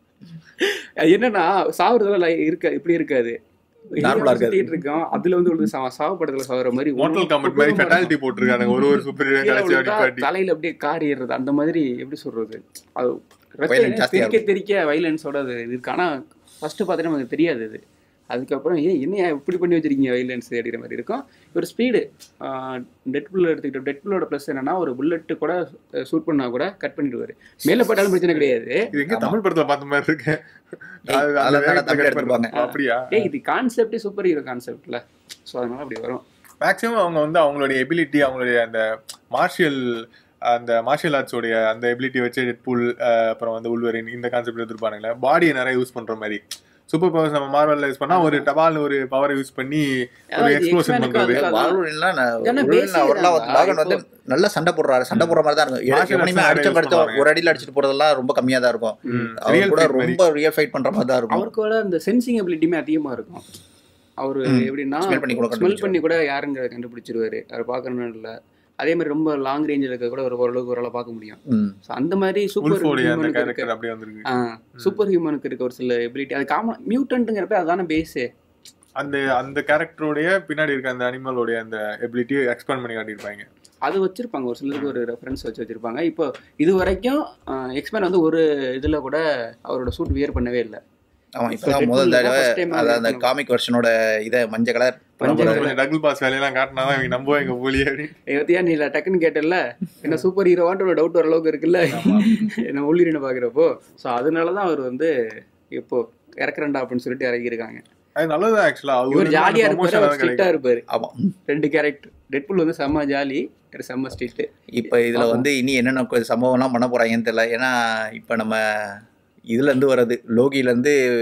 Speaker 1: அது என்னன்னா சாவுறதுல இருக்க இப்படி இருக்காது
Speaker 3: Normal ஆ இருக்காது.
Speaker 1: சுத்திட்டு இருக்கோம் அதுல வந்து ஒரு சா- சாவு படத்துல சாவுற மாதிரி
Speaker 2: மோட்டல் காமெட் மாதிரி ஃபெட்டாலிட்டி போட்டிருக்காங்க ஒரு ஒரு சூப்பர் ஹீரோ
Speaker 1: கீழே
Speaker 2: கடைசி
Speaker 1: விழுந்தா
Speaker 2: அடிப்பாட்டி
Speaker 1: தலையில அப்படியே காரி ஏறுறது அந்த மாதிரி எப்படி சொல்றது அது
Speaker 3: Violence
Speaker 1: ரத்தம்
Speaker 3: ஜாஸ்தியா
Speaker 1: தெரிக்க தெரிக்க வைலன்ஸோட அது இருக்கு ஆனா ஃபர்ஸ்ட் பார்த்தீங்கன்னா நமக்கு தெரியாது அது அதுக்கப்புறம் ஏன் என்னையா இப்படி பண்ணி வச்சிருக்கீங்க வைலன்ஸ் அப்படிங்கிற மாதிரி இருக்கும் ஒரு ஸ்பீடு டெட்புல் எடுத்துக்கிட்ட டெட்புல்லோட ப்ளஸ் என்னன்னா ஒரு புல்லட்டு கூட ஷூட் பண்ணா கூட கட் பண்ணிடுவாரு மேல பட்டாலும் பிரச்சனை கிடையாது
Speaker 2: இது எங்க தமிழ் படத்துல பார்த்த மாதிரி இருக்கு
Speaker 3: ஏய்,
Speaker 2: அது- அந்த
Speaker 3: அதெல்லாம்
Speaker 2: வேகத்துல
Speaker 3: தமிழ்
Speaker 2: cut
Speaker 3: எடுத்திருப்பாங்க.
Speaker 2: பண்ணுவாங்க. அப்படியா
Speaker 1: ஏய் இது கான்செப்டே சூப்பர் ஹீரோ கான்செப்ட்ல ஸோ அதனால அப்படி வரும்
Speaker 2: மேக்ஸிமம் அவங்க வந்து அவங்களுடைய எபிலிட்டி அவங்களுடைய அந்த மார்ஷியல் அந்த மார்ஷியல் ஆர்ட்ஸோடைய அந்த எபிலிட்டி வச்சு டெட்புல் அப்புறம் வந்து உள்வரின் இந்த கான்செப்ட் எடுத்துருப்பானுங்களே பாடியை நிறைய யூஸ் பண்ற மாதிரி சூப்பர் பவர்ஸ் நம்ம மார்வல்ல யூஸ் பண்ணா ஒரு டபால்னு ஒரு பவரை யூஸ் பண்ணி ஒரு
Speaker 1: அதாவது
Speaker 2: எக்ஸ்ப்ளோஷன்
Speaker 1: X-Men க்கு
Speaker 2: பண்றது
Speaker 1: அதுக்கு அதான்.
Speaker 3: வாழ்வுலாம்
Speaker 1: ஏன்னா basic
Speaker 3: அவர்லாம்
Speaker 1: தான்.
Speaker 3: லாகன் வந்து நல்ல சண்டை போடுறாரு சண்டை போடுற மாதிரி தான் இருக்கும்
Speaker 2: Martial
Speaker 3: எவனையுமே
Speaker 2: arts
Speaker 3: அடிச்ச
Speaker 2: நிறைய
Speaker 3: படுத்த
Speaker 2: use பண்ணுவாங்க.
Speaker 3: ஒரு அடியில் அடிச்சிட்டு போறதெல்லாம் ரொம்ப கம்மியா தான் இருக்கும்
Speaker 2: ம்,
Speaker 3: அவர்
Speaker 2: real
Speaker 3: கூட
Speaker 2: fight மாதிரி.
Speaker 3: ரொம்ப ரியல் ஃபைட் பண்ற மாதிரி தான் இருக்கும்
Speaker 1: அவருக்கு விட அந்த சென்சிங் எபிலிட்டியுமே அதிகமா இருக்கும் அவரு
Speaker 3: ம்.
Speaker 1: எப்படின்னா
Speaker 3: Smell பண்ணி கூட
Speaker 1: ஸ்மெல்
Speaker 3: கண்டுபிடிச்சிருவாரு.
Speaker 1: பண்ணி கூட யாருங்க கண்டுபிடிச்சிருவாரு அவர் பார்க்கணும்னு இல்லை அதே மாதிரி ரொம்ப லாங் ரேஞ்சில் இருக்க கூட ஒரு ஓரளவுக்கு ஓரளவு பார்க்க முடியும்
Speaker 3: ம்.
Speaker 1: ஸோ அந்த மாதிரி சூப்பர்
Speaker 2: உல்ஃபோடைய அந்த
Speaker 1: ஹியூமனுக்கு இருக்க
Speaker 2: கேரக்டர் அப்படியே வந்திருக்கு
Speaker 1: சூப்பர் ஹியூமனுக்கு இருக்க ஒரு சில எபிலிட்டி அது காமன் மியூட்டன்ட்டுங்கிறப்ப அதான பேஸே
Speaker 2: அந்த அந்த கேரக்டருடைய பின்னாடி இருக்க அந்த அனிமலோடைய அந்த எபிலிட்டியை எக்ஸ்பேண்ட் பண்ணி காட்டியிருப்பாங்க
Speaker 1: அது வச்சிருப்பாங்க ஒரு சிலருக்கு ஒரு ரெஃபரன்ஸ் வச்சு வச்சிருப்பாங்க இப்போ இது வரைக்கும் எக்ஸ்பேன் வந்து ஒரு இதுல கூட அவரோட சூட் வியர் பண்ணவே இல்லை
Speaker 3: ஆமா
Speaker 1: இப்ப
Speaker 3: இப்பதான்
Speaker 1: Deadpool
Speaker 3: முதல்
Speaker 1: தான்
Speaker 3: தடவை
Speaker 1: first time
Speaker 3: அதாவது அந்த
Speaker 1: பார்க்கணும்.
Speaker 3: காமிக் வெர்ஷனோட இதை மஞ்சள் கலர்
Speaker 1: மஞ்சள் colour.
Speaker 2: கொஞ்சம் டபுள் பாஸ் வேலையெல்லாம் காட்டினாதான் இவங்க நம்புவாங்க போலி அப்படின்னு
Speaker 1: பத்தியா நீ டக்குன்னு கேட்டல என்ன சூப்பர் ஹீரோவான்ற ஒரு டவுட் வர அளவுக்கு இருக்குல்ல என்ன உள்ளிரினை பாக்குறப்போ ஸோ அதனால தான் அவர் வந்து இப்போ இறக்குறண்டா அப்படின்னு சொல்லிட்டு இறங்கியிருக்காங்க
Speaker 2: அது நல்லதுதான் ஆக்சுவலா
Speaker 1: இவர் ஜாலியா இருப்பாரு அவர் ஸ்ட்ரிக்டா இருப்பாரு
Speaker 3: ஆமா
Speaker 1: ரெண்டு கேரக்டர் டெட்புல் வந்து செம்ம ஜாலி ஒரு செம்ம ஸ்ட்ரிக்ட்
Speaker 3: இப்போ இதுல வந்து இனி என்னென்ன கொ- சம்பவம்லாம் பண்ண போறாங்கன்னு தெரியல ஏன்னா இப்போ நம்ம இதுல இருந்து வர்றது லோகில இருந்து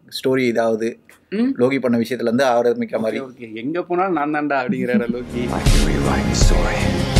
Speaker 3: ஸ்டோரி இதாவது
Speaker 1: ம்
Speaker 3: லோகி பண்ண விஷயத்துல இருந்து ஆரம்பிக்கிற மாதிரி
Speaker 1: ஓகே எங்க போனாலும் நான் தான்டா அப்படிங்கிறாரு Loki
Speaker 4: I can rewrite the story.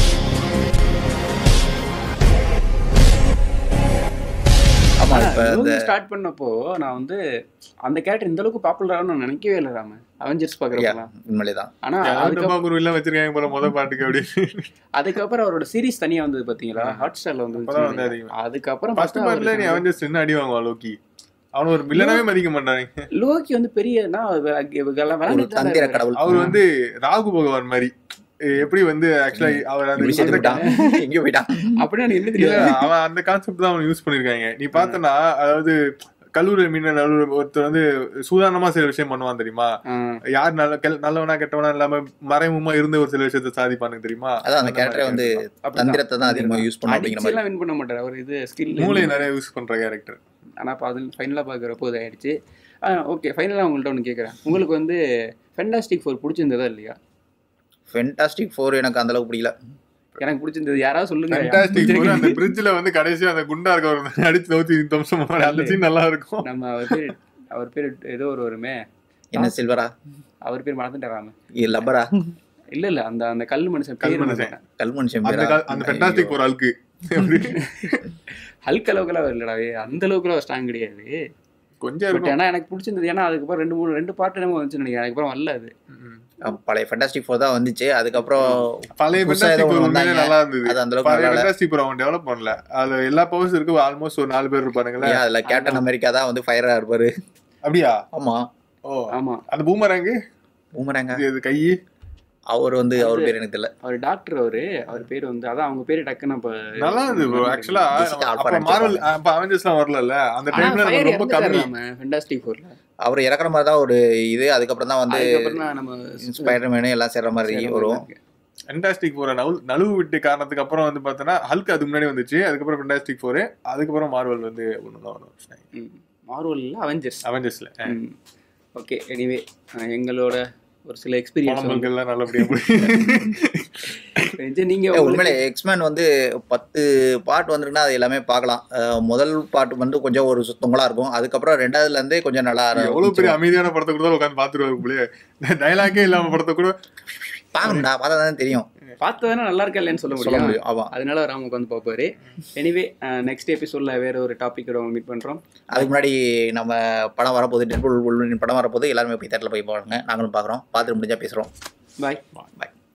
Speaker 3: ஆமா இப்ப இந்த
Speaker 1: ஸ்டார்ட் பண்ணப்போ நான் வந்து அந்த கேரக்டர் இந்த அளவுக்கு பாப்புலர் ஆகும் நான் நினைக்கவே இல்லை ராம அவெஞ்சர்ஸ் பாக்குறப்பலாம்
Speaker 3: உண்மையிலேதான்
Speaker 1: ஆனா
Speaker 2: யாரும்
Speaker 1: அதுக்கப்புறம்
Speaker 2: டப்பா குரு எல்லாம் வச்சிருக்காங்க போல முத பாட்டுக்கு அப்படின்னு
Speaker 1: அதுக்கப்புறம் அவரோட சீரிஸ் தனியா வந்தது பாத்தீங்களா ஹாட் ஸ்டார்ல வந்து
Speaker 2: அப்பதான் வந்து அதிகமா.
Speaker 1: அதுக்கப்புறம்
Speaker 2: ஃபர்ஸ்ட்
Speaker 1: பார்த்தா
Speaker 2: பார்ட்ல நீ
Speaker 1: அவருக்கு
Speaker 2: அவெஞ்சர்ஸ் என்ன அடி வாங்குவா லோக்கி அவன் ஒரு வில்லனாவே மதிக்க மாட்டாங்க
Speaker 1: லோகி வந்து பெரிய நான்
Speaker 3: ஒரு தந்திர கடவுள்
Speaker 2: அவர் வந்து ராகு பகவான் மாதிரி எ- எப்படி வந்து ஆக்சுவலா அவர் அந்த
Speaker 3: இப்படி சேர்த்து
Speaker 2: அந்த-
Speaker 3: விட்டான் எங்கேயோ போயிட்டான்
Speaker 1: அப்படின்னா எனக்கு என்ன
Speaker 2: இல்ல
Speaker 1: தெரியாது
Speaker 2: அவன் அந்த கான்செப்ட் தான் அவன் யூஸ் பண்ணிருக்காங்க நீ பார்த்தனா அதாவது கல்லூரி மீன் ஒருத்தர் வந்து சூதானமா சில விஷயம் பண்ணுவான் தெரியுமா
Speaker 1: ஆஹ்
Speaker 2: யார் நல்ல கெல்- நல்லவனா கெட்டவனா இல்லாம மறைமுகமா இருந்து ஒரு சில விஷயத்த சாதிப்பானுங்க தெரியுமா
Speaker 3: அதான் அந்த கேரக்டரை வந்து
Speaker 1: அப்படிதான்.
Speaker 3: தந்திரத்தை தான் அதிகமா யூஸ் பண்ணும் அப்படிங்கிற மாதிரி
Speaker 1: அடிச்செல்லாம் வின் பண்ண மாட்டார் அவர் இது ஸ்கில்
Speaker 2: மூளையை நிறைய யூஸ் பண்ற கேரக்டர்
Speaker 1: ஆனா அப்போ அதில் ஃபைனலாக பார்க்குறப்போ இதாயிடுச்சு ஓகே ஃபைனலாக உங்கள்ட்ட ஒன்று கேட்குறேன் உங்களுக்கு வந்து ஃபென்டாஸ்டிக் ஃபோர் பிடிச்சிருந்ததா இல்லையா
Speaker 3: ஃபென்டாஸ்டிக் ஃபோர் எனக்கு அந்த அளவுக்கு பிடிக்கல
Speaker 1: எனக்கு பிடிச்சிருந்தது யாராவது சொல்லுங்க
Speaker 2: ஃபேண்டாஸ்டிக் அந்த பிரிட்ஜ்ல வந்து கடைசியா அந்த குண்டா இருக்க அடிச்சு நோத்தி தம்சம் அந்த சீன் நல்லா இருக்கும்
Speaker 1: நம்ம அவர் பேர் அவர் பேர் ஏதோ ஒரு வருமே
Speaker 3: என்ன சில்வரா
Speaker 1: அவர் பேர் மறந்துட்டாராம
Speaker 3: லப்பரா
Speaker 1: இல்ல இல்ல அந்த அந்த கல் மனுஷன்
Speaker 2: கல்
Speaker 1: பேர்
Speaker 2: மனுஷன்.
Speaker 1: மறந்துட்டேன்.
Speaker 3: கல்மன்
Speaker 2: அந்த
Speaker 3: செம்பியரா
Speaker 2: கா- அந்த ஃபென்டாஸ்டிக் ஒரு ஆளுக்கு
Speaker 1: ஹல்க் அளவுக்குலாம் வரலடா அந்த அளவுக்குலாம் ஸ்ட்ராங் கிடையாது
Speaker 2: கொஞ்சம்
Speaker 1: பட்
Speaker 2: இருக்கும்
Speaker 1: ஏன்னா எனக்கு பிடிச்சிருந்தது ஏன்னா அதுக்கப்புறம் ரெண்டு மூணு ரெண்டு பாட்டு என்னமோ வந்துச்சு நினைக்கிறேன் அதுக்கப்புறம் வரல அது
Speaker 2: ம்.
Speaker 3: பழைய ஃபென்டாஸ்டிக் ஃபோர் தான் வந்துச்சு அதுக்கப்புறம்
Speaker 2: பழைய
Speaker 3: புதுசா ஏதோ
Speaker 2: ஃபென்டாஸ்டிக்
Speaker 3: ஒண்ணு
Speaker 2: ஒரு உண்மையிலே
Speaker 3: வந்தாங்க.
Speaker 2: நல்லா இருந்தது
Speaker 3: அது அந்த அளவுக்கு
Speaker 2: பழைய
Speaker 3: நல்லா இல்ல.
Speaker 2: ஃபென்டாஸ்டிக் அவன் டெவலப் பண்ணல அதுல எல்லா பவர்ஸ் இருக்கு ஆல்மோஸ்ட் ஒரு நாலு பேர் இருப்பானுங்களே
Speaker 3: ஏன் அதுல கேப்டன் அமெரிக்கா தான் வந்து ஃபயரா இருப்பாரு
Speaker 2: அப்படியா
Speaker 3: ஆமா
Speaker 2: ஓ
Speaker 1: ஆமா
Speaker 2: அந்த பூமராங்கு
Speaker 3: பூமராங்க
Speaker 2: இது கை
Speaker 3: அவர் வந்து அவர் பேர் எனக்கு தெரியல
Speaker 1: அவர் டாக்டர் அவரு அவர் பேர் வந்து அதான் அவங்க பேரு டக்குன்னு அப்ப
Speaker 2: நல்லா இருந்தது ப்ரோ ஆக்சுவலா
Speaker 3: Jessica Alba
Speaker 2: அப்ப
Speaker 3: நடிச்சிருப்பாங்க.
Speaker 2: மார்வல் அப்ப அவெஞ்சர்ஸ்லாம் வரல அந்த டைம்ல நம்ம ரொம்ப கம்மி
Speaker 1: ஃபென்டாஸ்டிக் ஃபோர்ல
Speaker 3: அவர் இறக்குற மாதிரி தான் ஒரு இது அதுக்கப்புறம் தான் வந்து
Speaker 1: அதுக்கப்புறம் தான் நம்ம
Speaker 3: ஸ்பைடர்மேனு எல்லாம் சேர்ற மாதிரி வரும்
Speaker 2: ஃபென்டாஸ்டிக் ஃபோர் நவு நழுவு விட்டு காரணத்துக்கு அப்புறம் வந்து பார்த்தோன்னா ஹல்க் அதுக்கு முன்னாடி வந்துச்சு அதுக்கப்புறம் ஃபென்டாஸ்டிக் ஃபோர் அதுக்கப்புறம் மார்வல் வந்து ஒன்று தான் வரும்
Speaker 1: மார்வல்ல அவெஞ்சர்ஸ்
Speaker 2: அவெஞ்சர்ஸ்ல
Speaker 1: ஓகே எனிவே எங்களோட ஒரு சில எக்ஸ்பீரியன்ஸ்
Speaker 2: பழம்பல்கள்லாம் நல்லபடியா போய்
Speaker 1: நீங்க
Speaker 3: ஏ,
Speaker 1: உங்களுக்கு-
Speaker 3: உண்மையிலே எக்ஸ்மேன் வந்து பத்து பார்ட் வந்திருக்குன்னா அது எல்லாமே பார்க்கலாம் அஹ், முதல் பார்ட் வந்து கொஞ்சம் ஒரு சுத்தங்களா இருக்கும் அதுக்கப்புறம் ரெண்டாவதுல இருந்தே கொஞ்சம் நல்லா
Speaker 2: எவ்வளவு பெரிய அமைதியான படத்தை கூட உட்காந்து பாத்துருவாரு போலயே டைலாக்கே இல்லாம படத்தை கூட
Speaker 3: பாக்கணும்டா பார்த்தா தானே தெரியும்
Speaker 1: பார்த்ததானே நல்லா இருக்கா இல்லைன்னு சொல்ல
Speaker 3: சொல்ல
Speaker 1: முடியும்
Speaker 3: முடியும் ஆமா
Speaker 1: அதனால ராம உட்காந்து பார்ப்பாரு எனிவே நெக்ஸ்ட் எபிசோட்ல வேற ஒரு டாபிக்கோட மீட் பண்றோம்
Speaker 3: அதுக்கு முன்னாடி நம்ம படம் வரப்போகுது டெட்புல் படம் வரப்போகுது எல்லாருமே போய் தேட்டரில் போய் பாருங்க நாங்களும் பார்க்குறோம் பார்த்துட்டு முடிஞ்சா பேசுகிறோம்
Speaker 1: பாய்
Speaker 3: பாய்